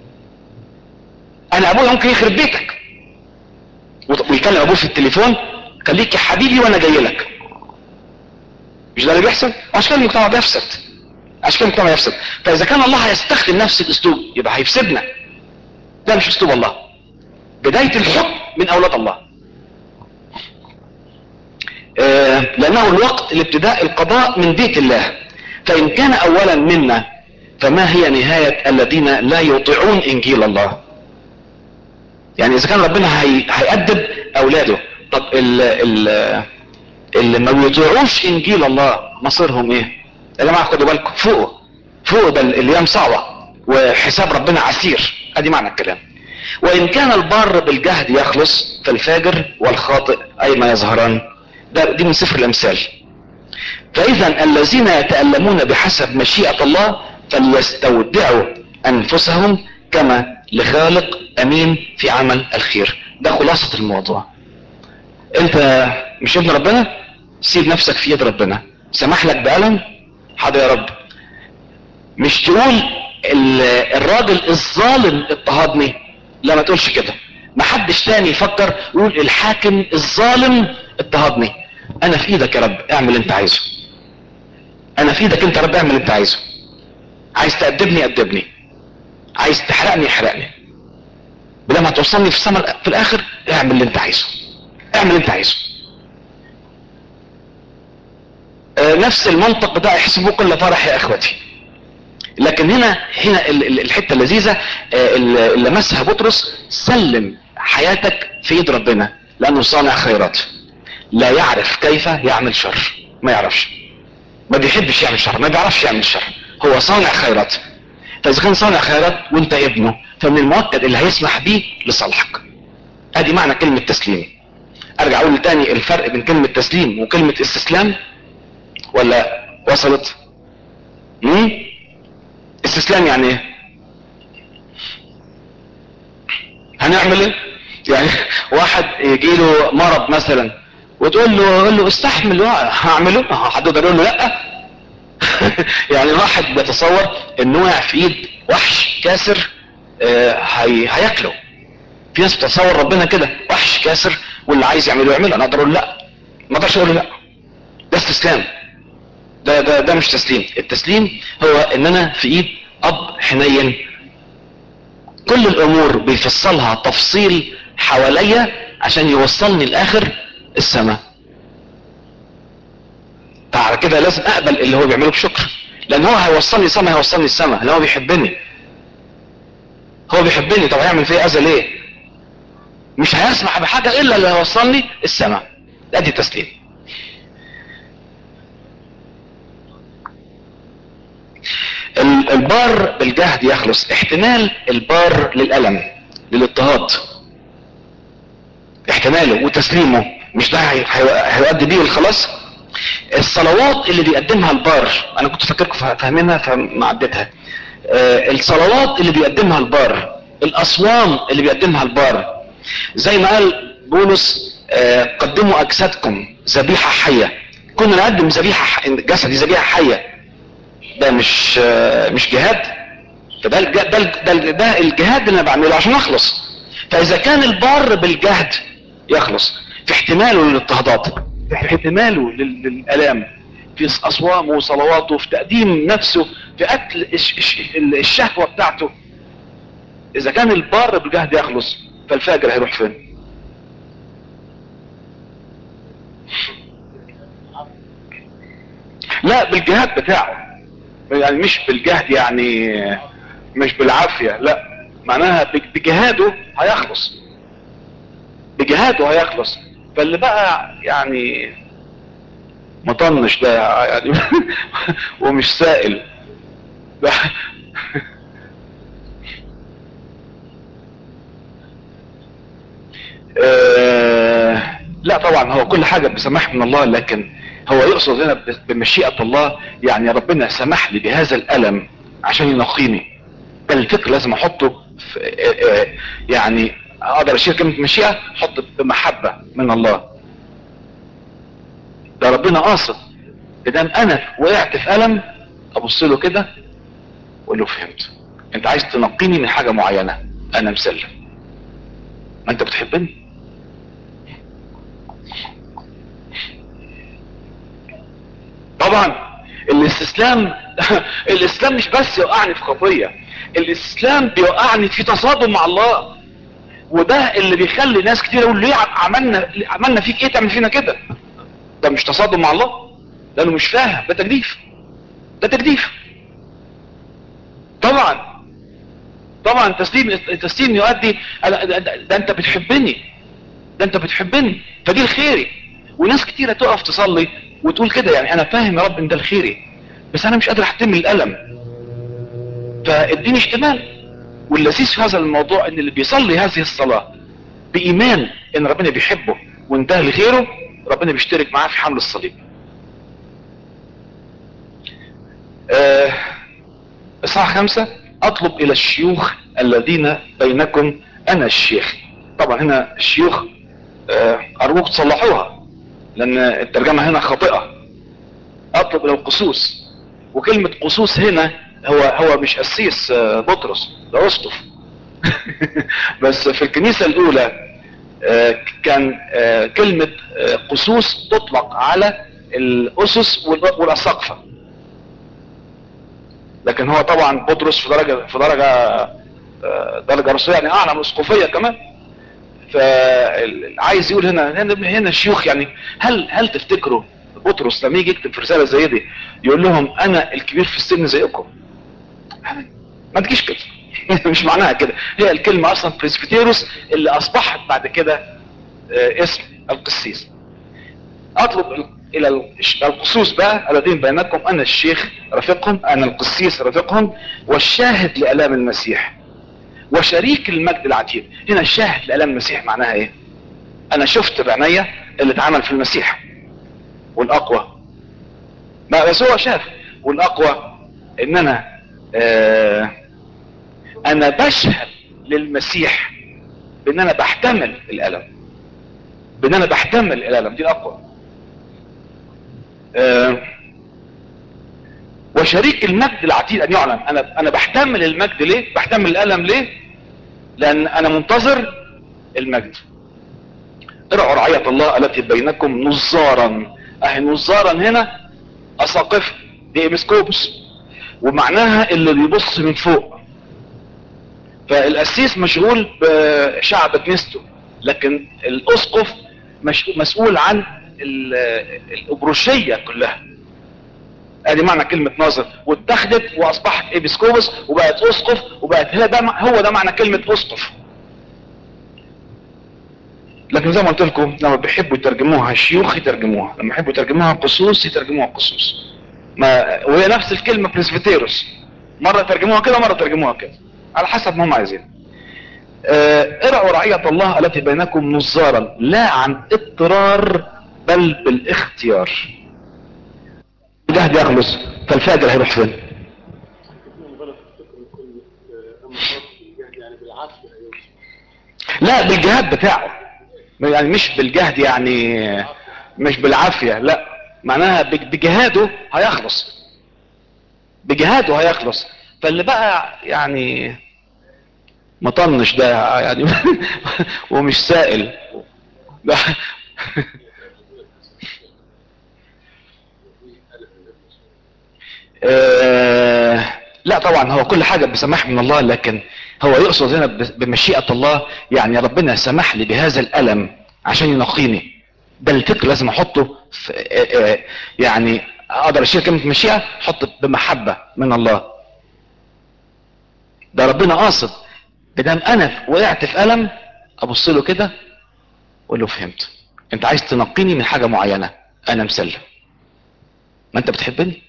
انا ابويا ممكن يخرب بيتك ويكلم ابوه في التليفون خليك يا حبيبي وانا جاي لك مش ده اللي بيحصل عشان كده المجتمع بيفسد عشان كده المجتمع يفسد فاذا كان الله هيستخدم نفس الاسلوب يبقى هيفسدنا ده مش اسلوب الله بداية الحكم من اولاد الله آه لانه الوقت لابتداء القضاء من بيت الله فان كان اولا منا فما هي نهاية الذين لا يطيعون انجيل الله يعني اذا كان ربنا هي... هيأدب اولاده طب ال... ال... اللي ما بيطيعوش انجيل الله مصيرهم ايه يا جماعه خدوا بالكم فوقوا فوقوا ده الايام صعبه وحساب ربنا عسير ادي معنى الكلام وان كان البار بالجهد يخلص فالفاجر والخاطئ ايما يظهران ده دي من سفر الامثال فاذا الذين يتألمون بحسب مشيئة الله فليستودعوا انفسهم كما لخالق امين في عمل الخير ده خلاصة الموضوع انت مش ابن ربنا سيب نفسك في يد ربنا سمح لك بألم حاضر يا رب مش تقول الراجل الظالم اضطهدني لا ما تقولش كده ما حدش تاني يفكر يقول الحاكم الظالم اضطهدني انا في ايدك يا رب اعمل اللي انت عايزه انا في ايدك انت يا رب اعمل اللي انت عايزه عايز تأدبني أدبني عايز تحرقني احرقني بلما توصلني في السمر في الاخر اعمل اللي انت عايزه اعمل اللي انت عايزه آه نفس المنطق بتاع يحسبوا كل فرح يا اخوتي لكن هنا هنا الحته اللذيذه آه اللي لمسها بطرس سلم حياتك في ايد ربنا لانه صانع خيرات لا يعرف كيف يعمل شر ما يعرفش ما بيحبش يعمل شر ما بيعرفش يعمل شر هو صانع خيرات فاذا كان صانع خيرات وانت ابنه فمن المؤكد اللي هيسمح بيه لصالحك ادي معنى كلمة تسليم ارجع اقول تاني الفرق بين كلمة تسليم وكلمة استسلام ولا وصلت مم؟ استسلام يعني ايه هنعمل ايه يعني واحد يجي له مرض مثلا وتقول له قول له استحمل هعمله حد يقدر يقول له لا يعني الواحد بيتصور انه وقع في ايد وحش كاسر آه هي هياكله في ناس بتتصور ربنا كده وحش كاسر واللي عايز يعمله يعمله انا اقدر اقول لا ما اقدرش اقول لا ده استسلام ده ده ده مش تسليم التسليم هو ان انا في ايد اب حنين كل الامور بيفصلها تفصيل حواليا عشان يوصلني لاخر السماء فعلى كده لازم اقبل اللي هو بيعمله بشكر لان هو هيوصلني السماء هيوصلني السماء لان هو بيحبني هو بيحبني طب هيعمل فيا اذى ليه مش هيسمح بحاجة الا اللي هيوصلني السماء ادي تسليم البار بالجهد يخلص احتمال البار للألم للاضطهاد احتماله وتسليمه مش ده هيؤدي بيه الخلاص الصلوات اللي بيقدمها البار انا كنت فاكركم فاهمينها فما عديتها آه الصلوات اللي بيقدمها البار الاصوام اللي بيقدمها البار زي ما قال بولس آه قدموا اجسادكم ذبيحه حيه كنا نقدم ذبيحه جسدي ذبيحه حيه ده مش آه مش جهاد فده الج... ده, ده, ده الجهاد اللي انا بعمله عشان اخلص فاذا كان البار بالجهد يخلص في احتماله للاضطهادات في احتماله للالام في اصوامه وصلواته في تقديم نفسه في قتل الشهوه بتاعته اذا كان البار بالجهد يخلص فالفاجر هيروح فين لا بالجهاد بتاعه يعني مش بالجهد يعني مش بالعافية لا معناها بجهاده هيخلص بجهاده هيخلص فاللي بقى يعني مطنش ده يعني ومش سائل آه لا طبعا هو كل حاجة بسماح من الله لكن هو يقصد هنا بمشيئة الله يعني ربنا سمح لي بهذا الألم عشان ينقيني ده الفكر لازم احطه في آه يعني اقدر اشيل كلمة مشيئة احط بمحبة من الله ده ربنا قاصد بدام انا وقعت في ألم ابص له كده واقول له فهمت انت عايز تنقيني من حاجة معينة انا مسلم ما انت بتحبني طبعا الاستسلام الاسلام مش بس يوقعني في خطية الاستسلام بيوقعني في تصادم مع الله وده اللي بيخلي ناس كتير يقول ليه عملنا عملنا فيك ايه تعمل فينا كده ده مش تصادم مع الله لانه مش فاهم ده تجديف ده تجديف طبعا طبعا تسليم التسليم يؤدي ده, ده انت بتحبني ده انت بتحبني فدي الخيري وناس كتيرة تقف تصلي وتقول كده يعني انا فاهم يا رب ان ده الخيري بس انا مش قادر احتمل الالم فاديني احتمال واللذيذ في هذا الموضوع ان اللي بيصلي هذه الصلاة بايمان ان ربنا بيحبه وانتهى لغيره ربنا بيشترك معاه في حمل الصليب آه، اصحاح خمسة اطلب الى الشيوخ الذين بينكم انا الشيخ طبعا هنا الشيوخ آه، ارجوك تصلحوها لان الترجمة هنا خاطئة اطلب الى القسوس وكلمة قسوس هنا هو هو مش قسيس آه، بطرس ده اسقف بس في الكنيسة الاولى آه، كان آه، كلمة آه، قسوس تطلق على الاسس وال- والاساقفة لكن هو طبعا بطرس في درجة في درجة آه، درجة رسولية يعني اعلى من الاسقفية كمان فعايز يقول هنا هنا هنا الشيوخ يعني هل هل تفتكروا بطرس لما يجي يكتب في رسالة زي دي يقول لهم انا الكبير في السن زيكم ما تجيش كده مش معناها كده هي الكلمة اصلا بريسبيتيروس اللي اصبحت بعد كده آه، اسم القسيس اطلب الى الش- القصوص بقى الذين بينكم انا الشيخ رفيقهم انا القسيس رفيقهم والشاهد لالام المسيح وشريك المجد العتيد هنا الشاهد لالام المسيح معناها ايه انا شفت بعينيا اللي اتعمل في المسيح والاقوى ما بس هو شاف والاقوى ان انا آه انا بشهد للمسيح بان انا بحتمل الالم بان انا بحتمل الالم دي الاقوى آه وشريك المجد العتيد ان يعلن انا انا بحتمل المجد ليه بحتمل الالم ليه لان انا منتظر المجد ارعوا رعية الله التي بينكم نظارا اهي نظارا هنا اساقف دي امسكوبس ومعناها اللي بيبص من فوق فالقسيس مشغول بشعب كنيسته لكن الاسقف مش مسؤول عن ال- الابروشيه كلها ادي معنى كلمة ناظر واتخذت واصبحت ابسكوبس وبقت اسقف وبقت هي ده هو ده معنى كلمة اسقف لكن زي ما قلت لكم لما بيحبوا يترجموها الشيوخ يترجموها لما يحبوا يترجموها قصوص يترجموها قصوص ما وهي نفس الكلمة بريسبيتيروس مرة يترجموها كده مرة يترجموها كده على حسب ما هم عايزين آه، ارعوا رعية الله التي بينكم نظارا لا عن اضطرار بل بالاختيار الجهد يخلص فالفاجر هيروح فين غلط تفتكر كلمة أما الرب الجهد يعني بالعافية أيوة لا بالجهاد بتاعه يعني مش بالجهد يعني مش بالعافية لا معناها بج- بجهاده هيخلص بجهاده هيخلص فاللي بقى يعني مطنش ده يعني ومش سائل ده آه، لا طبعا هو كل حاجة بسماح من الله لكن هو يقصد هنا ب- بمشيئة الله يعني ربنا سمح لي بهذا الألم عشان ينقيني ده الفكر لازم احطه في آه، آه، يعني اقدر اشيل كلمة مشيئة احط بمحبة من الله ده ربنا قاصد بدام انا وقعت في ألم ابص له كده اقول له فهمت انت عايز تنقيني من حاجة معينة انا مسلم ما انت بتحبني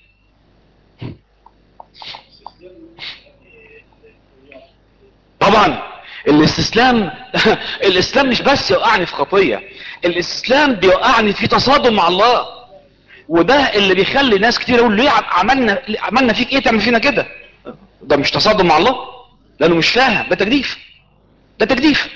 طبعا الاستسلام الاسلام مش بس يوقعني في خطية الاستسلام بيوقعني في تصادم مع الله وده اللي بيخلي ناس كتير يقول ليه عملنا عملنا فيك ايه تعمل فينا كده ده مش تصادم مع الله لانه مش فاهم ده تجديف ده تجديف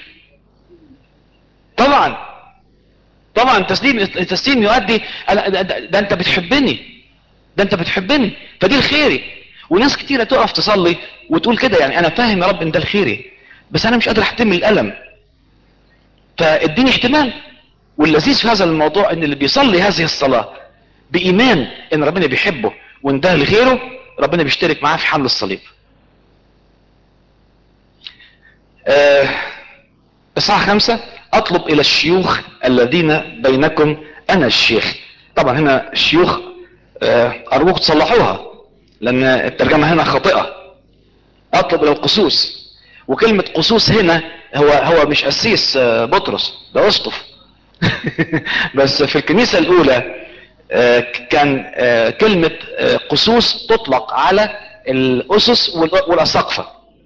طبعا طبعا تسليم التسليم يؤدي أنا- ده, ده, ده انت بتحبني ده انت بتحبني فدي الخيري وناس كتيرة تقف تصلي وتقول كده يعني انا فاهم يا رب ان ده الخيري بس انا مش قادر احتمل الالم فاديني احتمال واللذيذ في هذا الموضوع ان اللي بيصلي هذه الصلاة بايمان ان ربنا بيحبه وان ده لغيره ربنا بيشترك معاه في حمل الصليب آه، اصحاح خمسة اطلب الى الشيوخ الذين بينكم انا الشيخ طبعا هنا الشيوخ آه، ارجوك تصلحوها لان الترجمة هنا خاطئة اطلب الى القسوس وكلمة قسوس هنا هو هو مش قسيس آه، بطرس ده اسقف بس في الكنيسة الاولى آه، كان آه، كلمة آه، قسوس تطلق على الاسس وال- والاساقفة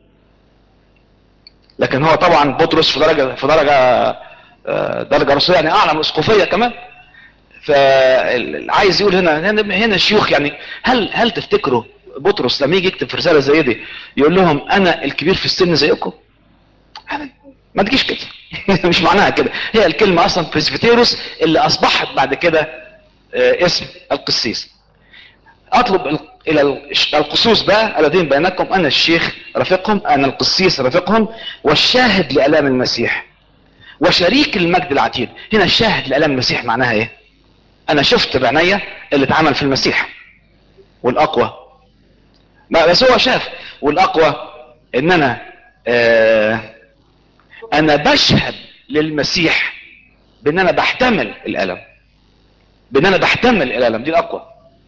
لكن هو طبعا بطرس في درجة في درجة آه، درجة رسولية يعني اعلى من الاسقفية كمان فعايز يقول هنا هنا هنا الشيوخ يعني هل هل تفتكروا بطرس لما يجي يكتب في رساله زي دي يقول لهم انا الكبير في السن زيكم يعني ما تجيش كده مش معناها كده هي الكلمه اصلا بريسبيتيروس اللي اصبحت بعد كده آه، اسم القسيس اطلب ال- الى الش- القصوص بقى الذين بينكم انا الشيخ رفيقهم انا القسيس رفيقهم والشاهد لالام المسيح وشريك المجد العتيد هنا الشاهد لالام المسيح معناها ايه انا شفت بعينيا اللي اتعمل في المسيح والاقوى ما بس هو شاف والاقوى ان انا آه انا بشهد للمسيح بان انا بحتمل الالم بان انا بحتمل الالم دي الاقوى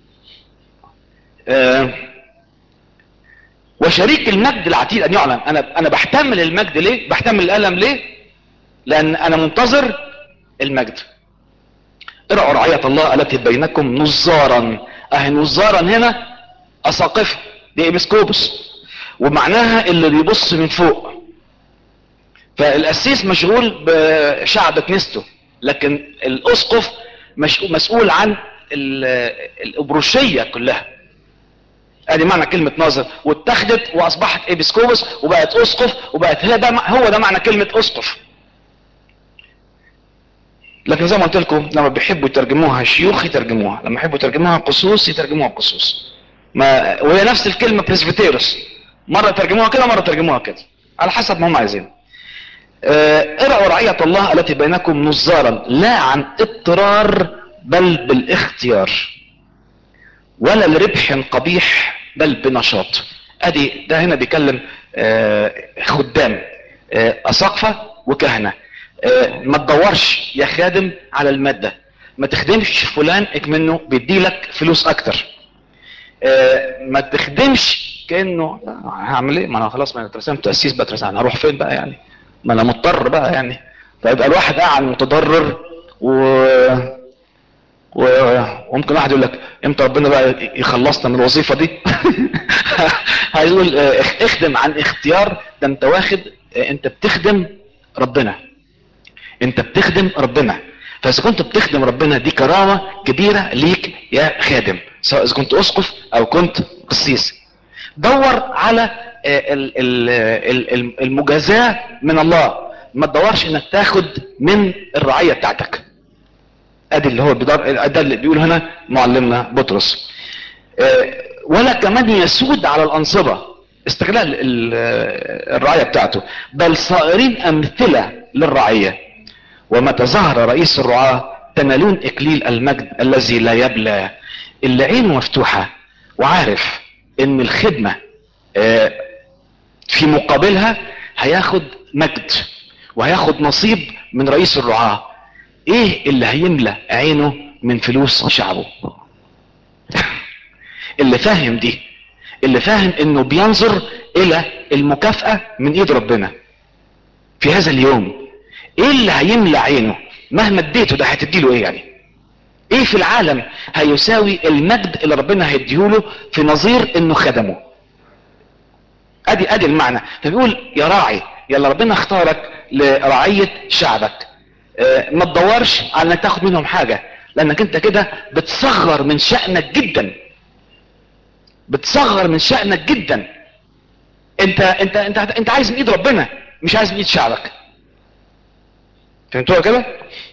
آه وشريك المجد العتيد ان يعلن انا انا بحتمل المجد ليه بحتمل الالم ليه لان انا منتظر المجد ارعوا رعية الله التي بينكم نظارا اهي نظارا هنا اساقفه دي ابسكوبس ومعناها اللي بيبص من فوق فالقسيس مشغول بشعب كنيسته لكن الاسقف مش مسؤول عن ال- الابروشيه كلها ادي معنى كلمه ناظر واتخذت واصبحت ابسكوبس وبقت اسقف وبقت هي ده هو ده معنى كلمه اسقف لكن زي ما قلت لكم لما بيحبوا يترجموها شيوخ يترجموها لما يحبوا يترجموها قصوص يترجموها قصوص ما وهي نفس الكلمه بريسبيتيروس مره ترجموها كده مره ترجموها كده على حسب ما هم عايزين آه، ارعوا رعية الله التي بينكم نظارا لا عن اضطرار بل بالاختيار ولا لربح قبيح بل بنشاط ادي ده هنا بيكلم آه، خدام آه، اساقفه وكهنه آه، ما تدورش يا خادم على الماده ما تخدمش فلان منه بيدي لك فلوس اكتر آه، ما تخدمش كانه آه، هعمل ايه ما انا خلاص ما انا اترسمت تاسيس بقى اترسم هروح فين بقى يعني ما انا مضطر بقى يعني فيبقى الواحد قاعد متضرر و و- وممكن واحد يقول لك امتى ربنا بقى يخلصنا من الوظيفه دي هيقول آه، اخ- اخدم عن اختيار ده انت واخد آه، انت بتخدم ربنا انت بتخدم ربنا فاذا كنت بتخدم ربنا دي كرامه كبيره ليك يا خادم سواء اذا كنت اسقف او كنت قسيس دور على آه، ال- ال- ال- ال- المجازاه من الله ما تدورش انك تاخد من الرعيه بتاعتك ادي اللي هو بيدور ده اللي بيقول هنا معلمنا بطرس آه، ولا كمان يسود على الانصبه استغلال ال- آه، الرعيه بتاعته بل صائرين امثله للرعيه ومتى ظهر رئيس الرعاة تنالون اكليل المجد الذي لا يبلى اللي عينه مفتوحة وعارف ان الخدمة آه، في مقابلها هياخد مجد وهياخد نصيب من رئيس الرعاة ايه اللي هيملى عينه من فلوس شعبه اللي فاهم دي اللي فاهم انه بينظر الى المكافأة من ايد ربنا في هذا اليوم ايه اللي هيملى عينه مهما اديته ده هتديله ايه يعني ايه في العالم هيساوي المجد اللي ربنا هيديهوله في نظير انه خدمه ادي ادي المعنى فبيقول يا راعي يلا ربنا اختارك لرعية شعبك اه ما تدورش على انك تاخد منهم حاجة لانك انت كده بتصغر من شأنك جدا بتصغر من شأنك جدا انت انت انت انت عايز من ايد ربنا مش عايز من ايد شعبك فهمتوها كده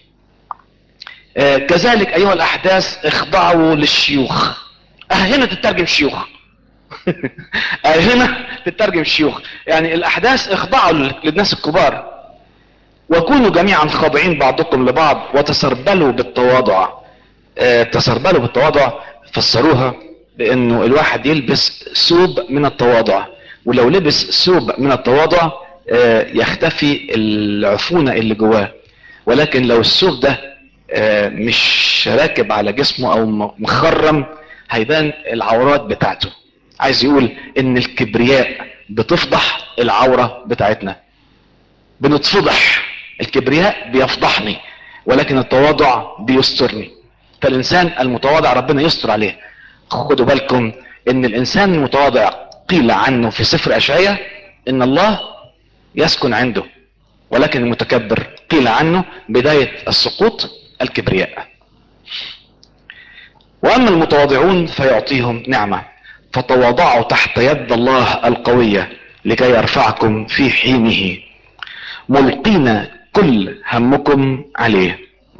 آه كذلك ايها الاحداث اخضعوا للشيوخ اه هنا تترجم شيوخ اه هنا تترجم شيوخ يعني الاحداث اخضعوا لل- للناس الكبار وكونوا جميعا خاضعين بعضكم لبعض وتسربلوا بالتواضع آه تسربلوا بالتواضع فسروها بانه الواحد يلبس ثوب من التواضع ولو لبس ثوب من التواضع آه يختفي العفونة اللي جواه ولكن لو الثوب ده آه مش راكب على جسمه او م- مخرم هيبان العورات بتاعته عايز يقول ان الكبرياء بتفضح العورة بتاعتنا بنتفضح الكبرياء بيفضحني ولكن التواضع بيسترني فالانسان المتواضع ربنا يستر عليه خدوا بالكم ان الانسان المتواضع قيل عنه في سفر اشعياء ان الله يسكن عنده ولكن المتكبر قيل عنه بداية السقوط الكبرياء واما المتواضعون فيعطيهم نعمة فتواضعوا تحت يد الله القوية لكي يرفعكم في حينه ملقين كل همكم عليه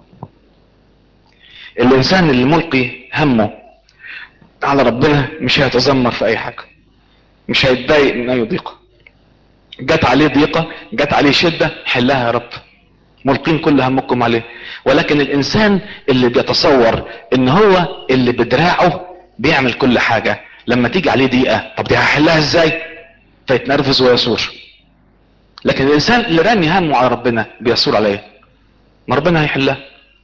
الانسان اللي ملقي همه على ربنا مش هيتذمر في اي حاجة مش هيتضايق من اي ضيقة جت عليه ضيقة جت عليه شدة حلها يا رب ملقين كل همكم عليه ولكن الانسان اللي بيتصور ان هو اللي بدراعه بيعمل كل حاجة لما تيجي عليه ضيقة طب دي هحلها ازاي فيتنرفز ويثور لكن الانسان اللي رامي همه على ربنا بيثور عليه ما ربنا هيحلها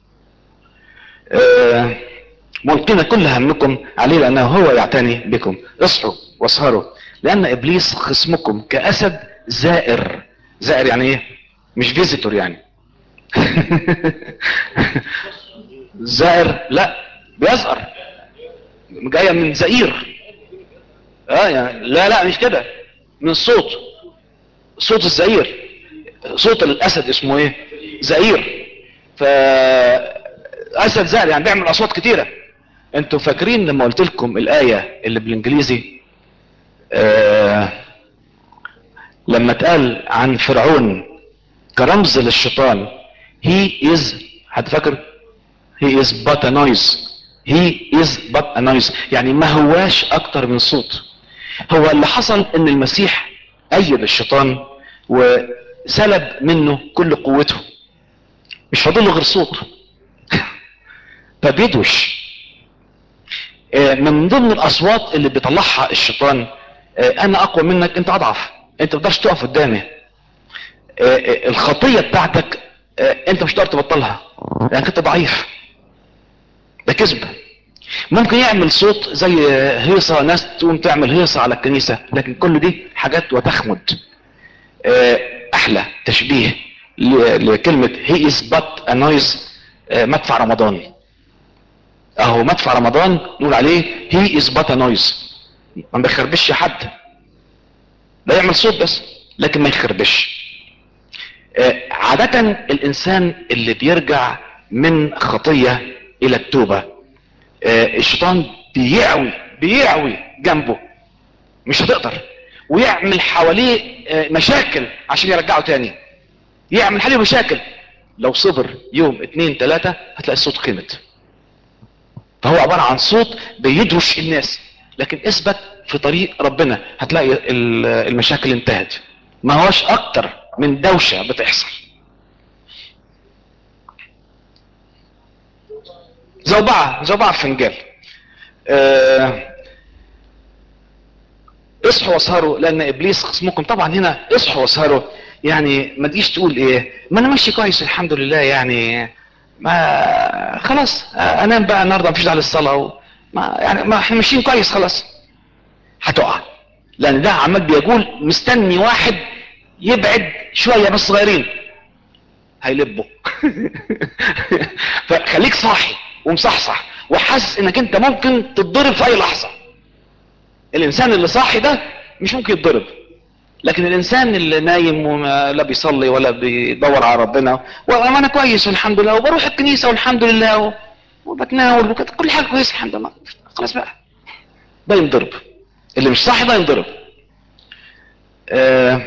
آه ملقين كل همكم عليه لانه هو يعتني بكم اصحوا واسهروا لان ابليس خصمكم كاسد زائر زائر يعني ايه مش فيزيتور يعني زائر لا بيزقر جايه من زئير اه يعني لا لا مش كده من صوت صوت الزئير صوت الاسد اسمه ايه زئير ف اسد زائر يعني بيعمل اصوات كتيره انتوا فاكرين لما قلت لكم الايه اللي بالانجليزي آه لما اتقال عن فرعون كرمز للشيطان he is حد فاكر he is but a noise he is but a noise يعني ما هواش اكتر من صوت هو اللي حصل ان المسيح ايد الشيطان وسلب منه كل قوته مش فاضل له غير صوت فبيدوش من ضمن الاصوات اللي بيطلعها الشيطان انا اقوى منك انت اضعف انت ما تقدرش تقف قدامي الخطيه بتاعتك انت مش هتقدر تبطلها لانك انت ضعيف ده كذب ممكن يعمل صوت زي هيصة ناس تقوم تعمل هيصة على الكنيسة لكن كل دي حاجات وتخمد احلى تشبيه لكلمة he is but a noise مدفع رمضان اهو مدفع رمضان نقول عليه he is but a noise ما بيخربش حد ده يعمل صوت بس لكن ما يخربش عادة الانسان اللي بيرجع من خطية الى التوبة الشيطان بيعوي بيعوي جنبه مش هتقدر ويعمل حواليه مشاكل عشان يرجعه تاني يعمل حواليه مشاكل لو صبر يوم اتنين تلاتة هتلاقي الصوت قيمت فهو عبارة عن صوت بيدوش الناس لكن اثبت في طريق ربنا هتلاقي المشاكل انتهت ما هوش اكتر من دوشة بتحصل زوبعة زوبعة فنجان اه اصحوا واسهروا لان ابليس خصمكم طبعا هنا اصحوا واسهروا يعني ما تجيش تقول ايه ما انا ماشي كويس الحمد لله يعني ما خلاص انام بقى النهارده مفيش داعي للصلاه ما يعني ما احنا ماشيين كويس خلاص هتقع لان ده عمال بيقول مستني واحد يبعد شويه بس صغيرين هيلبوا فخليك صاحي ومصحصح وحاسس انك انت ممكن تتضرب في اي لحظه الانسان اللي صاحي ده مش ممكن يتضرب لكن الانسان اللي نايم وما لا بيصلي ولا بيدور على ربنا وانا كويس والحمد لله وبروح الكنيسه والحمد لله وبتناول وكده كل حاجه كويسه الحمد لله خلاص بقى ده ينضرب اللي مش صاحي ده ينضرب آه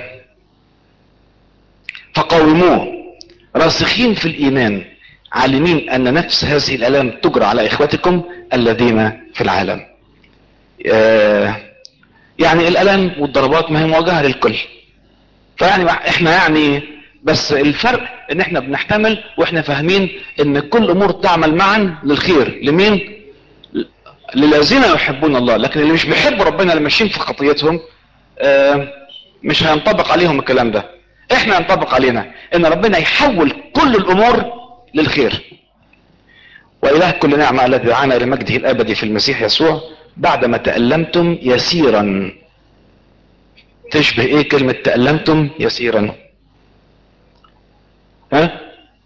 فقاوموه راسخين في الايمان عالمين ان نفس هذه الالام تجرى على اخوتكم الذين في العالم آه يعني الالام والضربات ما هي مواجهه للكل فيعني احنا يعني بس الفرق ان احنا بنحتمل واحنا فاهمين ان كل امور تعمل معا للخير لمين للذين يحبون الله لكن اللي مش بيحبوا ربنا اللي ماشيين في خطيتهم آه مش هينطبق عليهم الكلام ده احنا ينطبق علينا ان ربنا يحول كل الامور للخير واله كل نعمه الذي دعانا لمجده الابدي في المسيح يسوع بعدما تألمتم يسيرا تشبه ايه كلمة تألمتم يسيرا ها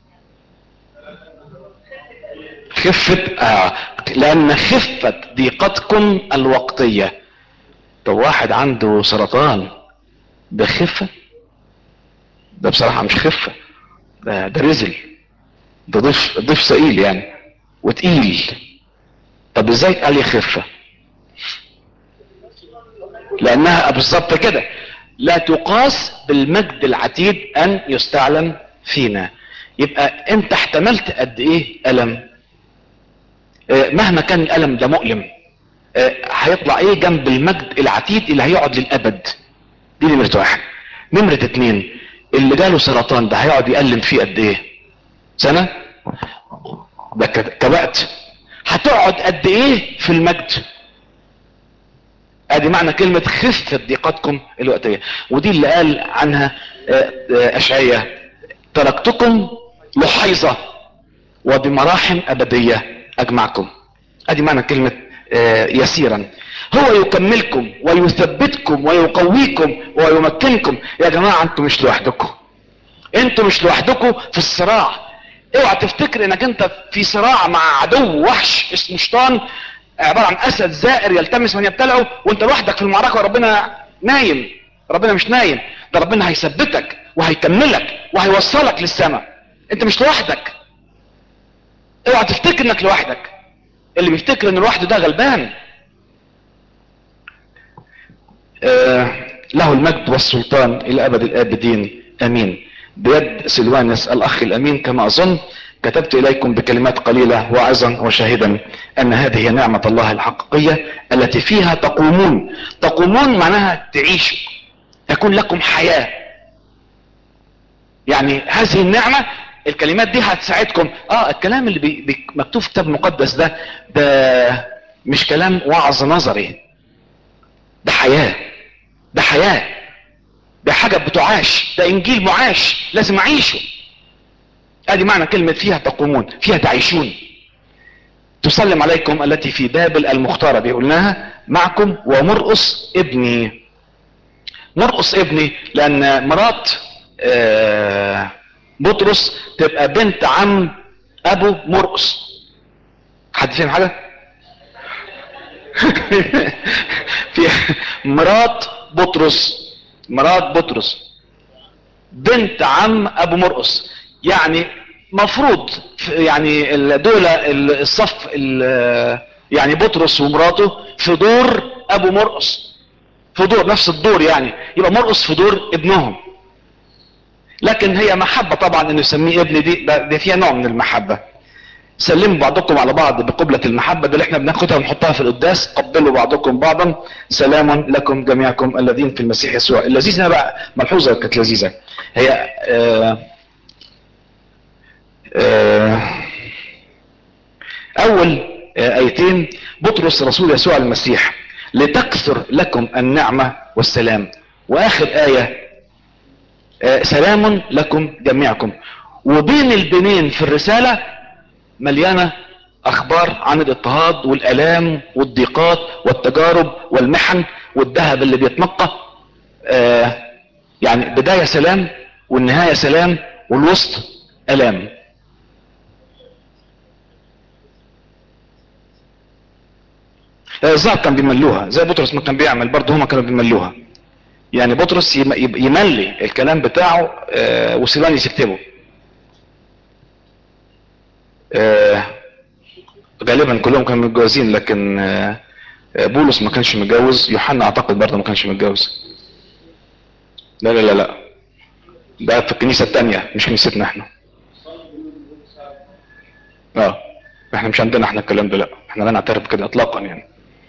خفة آه. لان خفة ضيقتكم الوقتية طب واحد عنده سرطان ده خفة ده بصراحة مش خفة ده, ده رزل ده ضيف ضيف ثقيل يعني وتقيل طب ازاي قال لي خفة لانها بالظبط كده لا تقاس بالمجد العتيد ان يستعلن فينا يبقى انت احتملت قد ايه الم آه، مهما كان الالم ده مؤلم آه، هيطلع ايه جنب المجد العتيد اللي هيقعد للابد دي نمرة واحد نمرة اتنين اللي جاله سرطان ده هيقعد يألم فيه قد ايه سنة ده ك- كوقت هتقعد قد ايه في المجد ادي معنى كلمة خفة ضيقتكم الوقتية ودي اللي قال عنها آه، آه، اشعية تركتكم لحيظة وبمراحم ابدية اجمعكم ادي معنى كلمة آه، يسيرا هو يكملكم ويثبتكم ويقويكم ويمكنكم يا جماعة انتم مش لوحدكم انتوا مش لوحدكم في الصراع اوعى تفتكر انك انت في صراع مع عدو وحش اسمه شيطان عبارة عن اسد زائر يلتمس من يبتلعه وانت لوحدك في المعركة وربنا نايم ربنا مش نايم ده ربنا هيثبتك وهيكملك وهيوصلك للسماء انت مش لوحدك اوعى تفتكر انك لوحدك اللي بيفتكر ان لوحده ده غلبان آه له المجد والسلطان الى ابد الابدين امين بيد سلوانس الاخ الامين كما اظن كتبت اليكم بكلمات قليلة واعظا وشاهدا ان هذه هي نعمة الله الحقيقية التي فيها تقومون تقومون معناها تعيشوا يكون لكم حياة يعني هذه النعمة الكلمات دي هتساعدكم اه الكلام اللي بي بي مكتوب في كتاب مقدس ده ده مش كلام وعظ نظري ده حياة ده حياة ده حاجة بتعاش ده انجيل معاش لازم اعيشه ادي معنى كلمة فيها تقومون فيها تعيشون تسلم عليكم التي في بابل المختارة دي قلناها معكم ومرقص ابني مرقص ابني لان مرات آه بطرس تبقى بنت عم ابو مرقص حد فاهم حاجة في مرات بطرس مرات بطرس بنت عم ابو مرقص يعني مفروض يعني ال- دول ال- الصف ال- يعني بطرس ومراته في دور ابو مرقص في دور نفس الدور يعني يبقى مرقص في دور ابنهم لكن هي محبة طبعا انه يسميه ابن دي ده دي فيها نوع من المحبة سلموا بعضكم على بعض بقبلة المحبة ده اللي احنا بناخدها ونحطها في القداس قبلوا بعضكم بعضا سلام لكم جميعكم الذين في المسيح يسوع اللذيذ هنا بقى ملحوظة كانت لذيذة هي آه آه اول آه ايتين بطرس رسول يسوع المسيح لتكثر لكم النعمة والسلام واخر ايه آه، سلام لكم جميعكم وبين البنين في الرسالة مليانة اخبار عن الاضطهاد والالام والضيقات والتجارب والمحن والذهب اللي بيتنقى آه، يعني بداية سلام والنهاية سلام والوسط الام آه، الظاهر كان بيملوها زي بطرس ما كان بيعمل برضه هما كانوا بيملوها يعني بطرس يم- يب- يملي الكلام بتاعه آه، وسيلانيس يكتبه آه، غالبا كلهم كانوا متجوزين لكن آه، آه، بولس ما كانش متجوز يوحنا اعتقد برضه ما كانش متجوز لا لا لا لا ده في الكنيسة التانية مش كنيستنا احنا اه احنا مش عندنا احنا الكلام ده لا احنا لا نعترف بكده اطلاقا يعني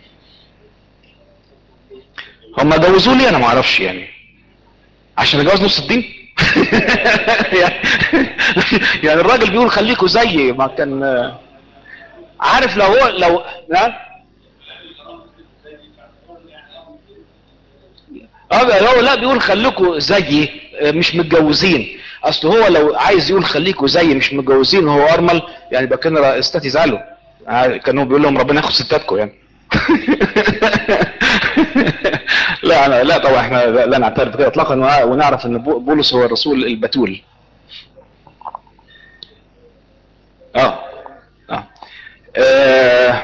هم جوزوا لي انا ما اعرفش يعني عشان اجوز نص الدين يعني يعني الراجل بيقول خليكوا زيي ما كان عارف لو هو لو نعم اه هو لا بيقول خليكوا زيي آه، مش متجوزين اصل هو لو عايز يقول خليكوا زيي مش متجوزين وهو ارمل يعني يبقى كان رئيستات يزعلوا آه، كانوا بيقول لهم ربنا ياخد ستاتكم يعني لا أنا لا طبعا احنا لا لا نعترف كده اطلاقا ونع- ونعرف ان بو- بولس هو الرسول البتول اه اه, آه.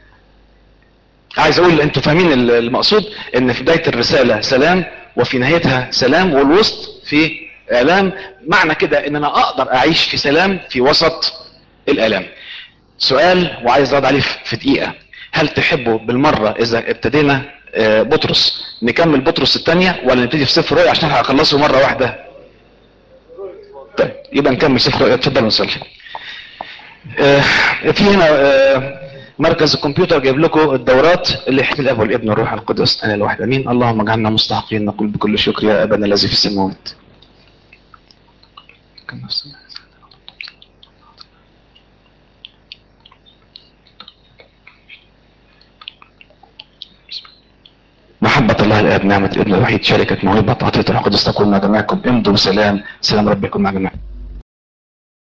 عايز اقول انتوا فاهمين ال- المقصود ان في بداية الرسالة سلام وفي نهايتها سلام والوسط في الام معنى كده ان انا اقدر اعيش في سلام في وسط الالام سؤال وعايز ارد عليه في دقيقة هل تحبوا بالمرة اذا ابتدينا آه، بطرس نكمل بطرس الثانية ولا نبتدي في سفر رؤيا عشان هخلصه مرة واحدة طيب يبقى نكمل سفر رؤيا اتفضل نصلي آه، في هنا آه، مركز الكمبيوتر جايب لكم الدورات اللي يحكي الاب والابن والروح القدس انا الواحد امين اللهم اجعلنا مستحقين نقول بكل شكر يا ابانا الذي في السماوات محبة الله الآب نعمة الابن الوحيد شركة موهبة عطية الروح القدس تكون مع جميعكم امضوا بسلام سلام رب يكون مع جميعكم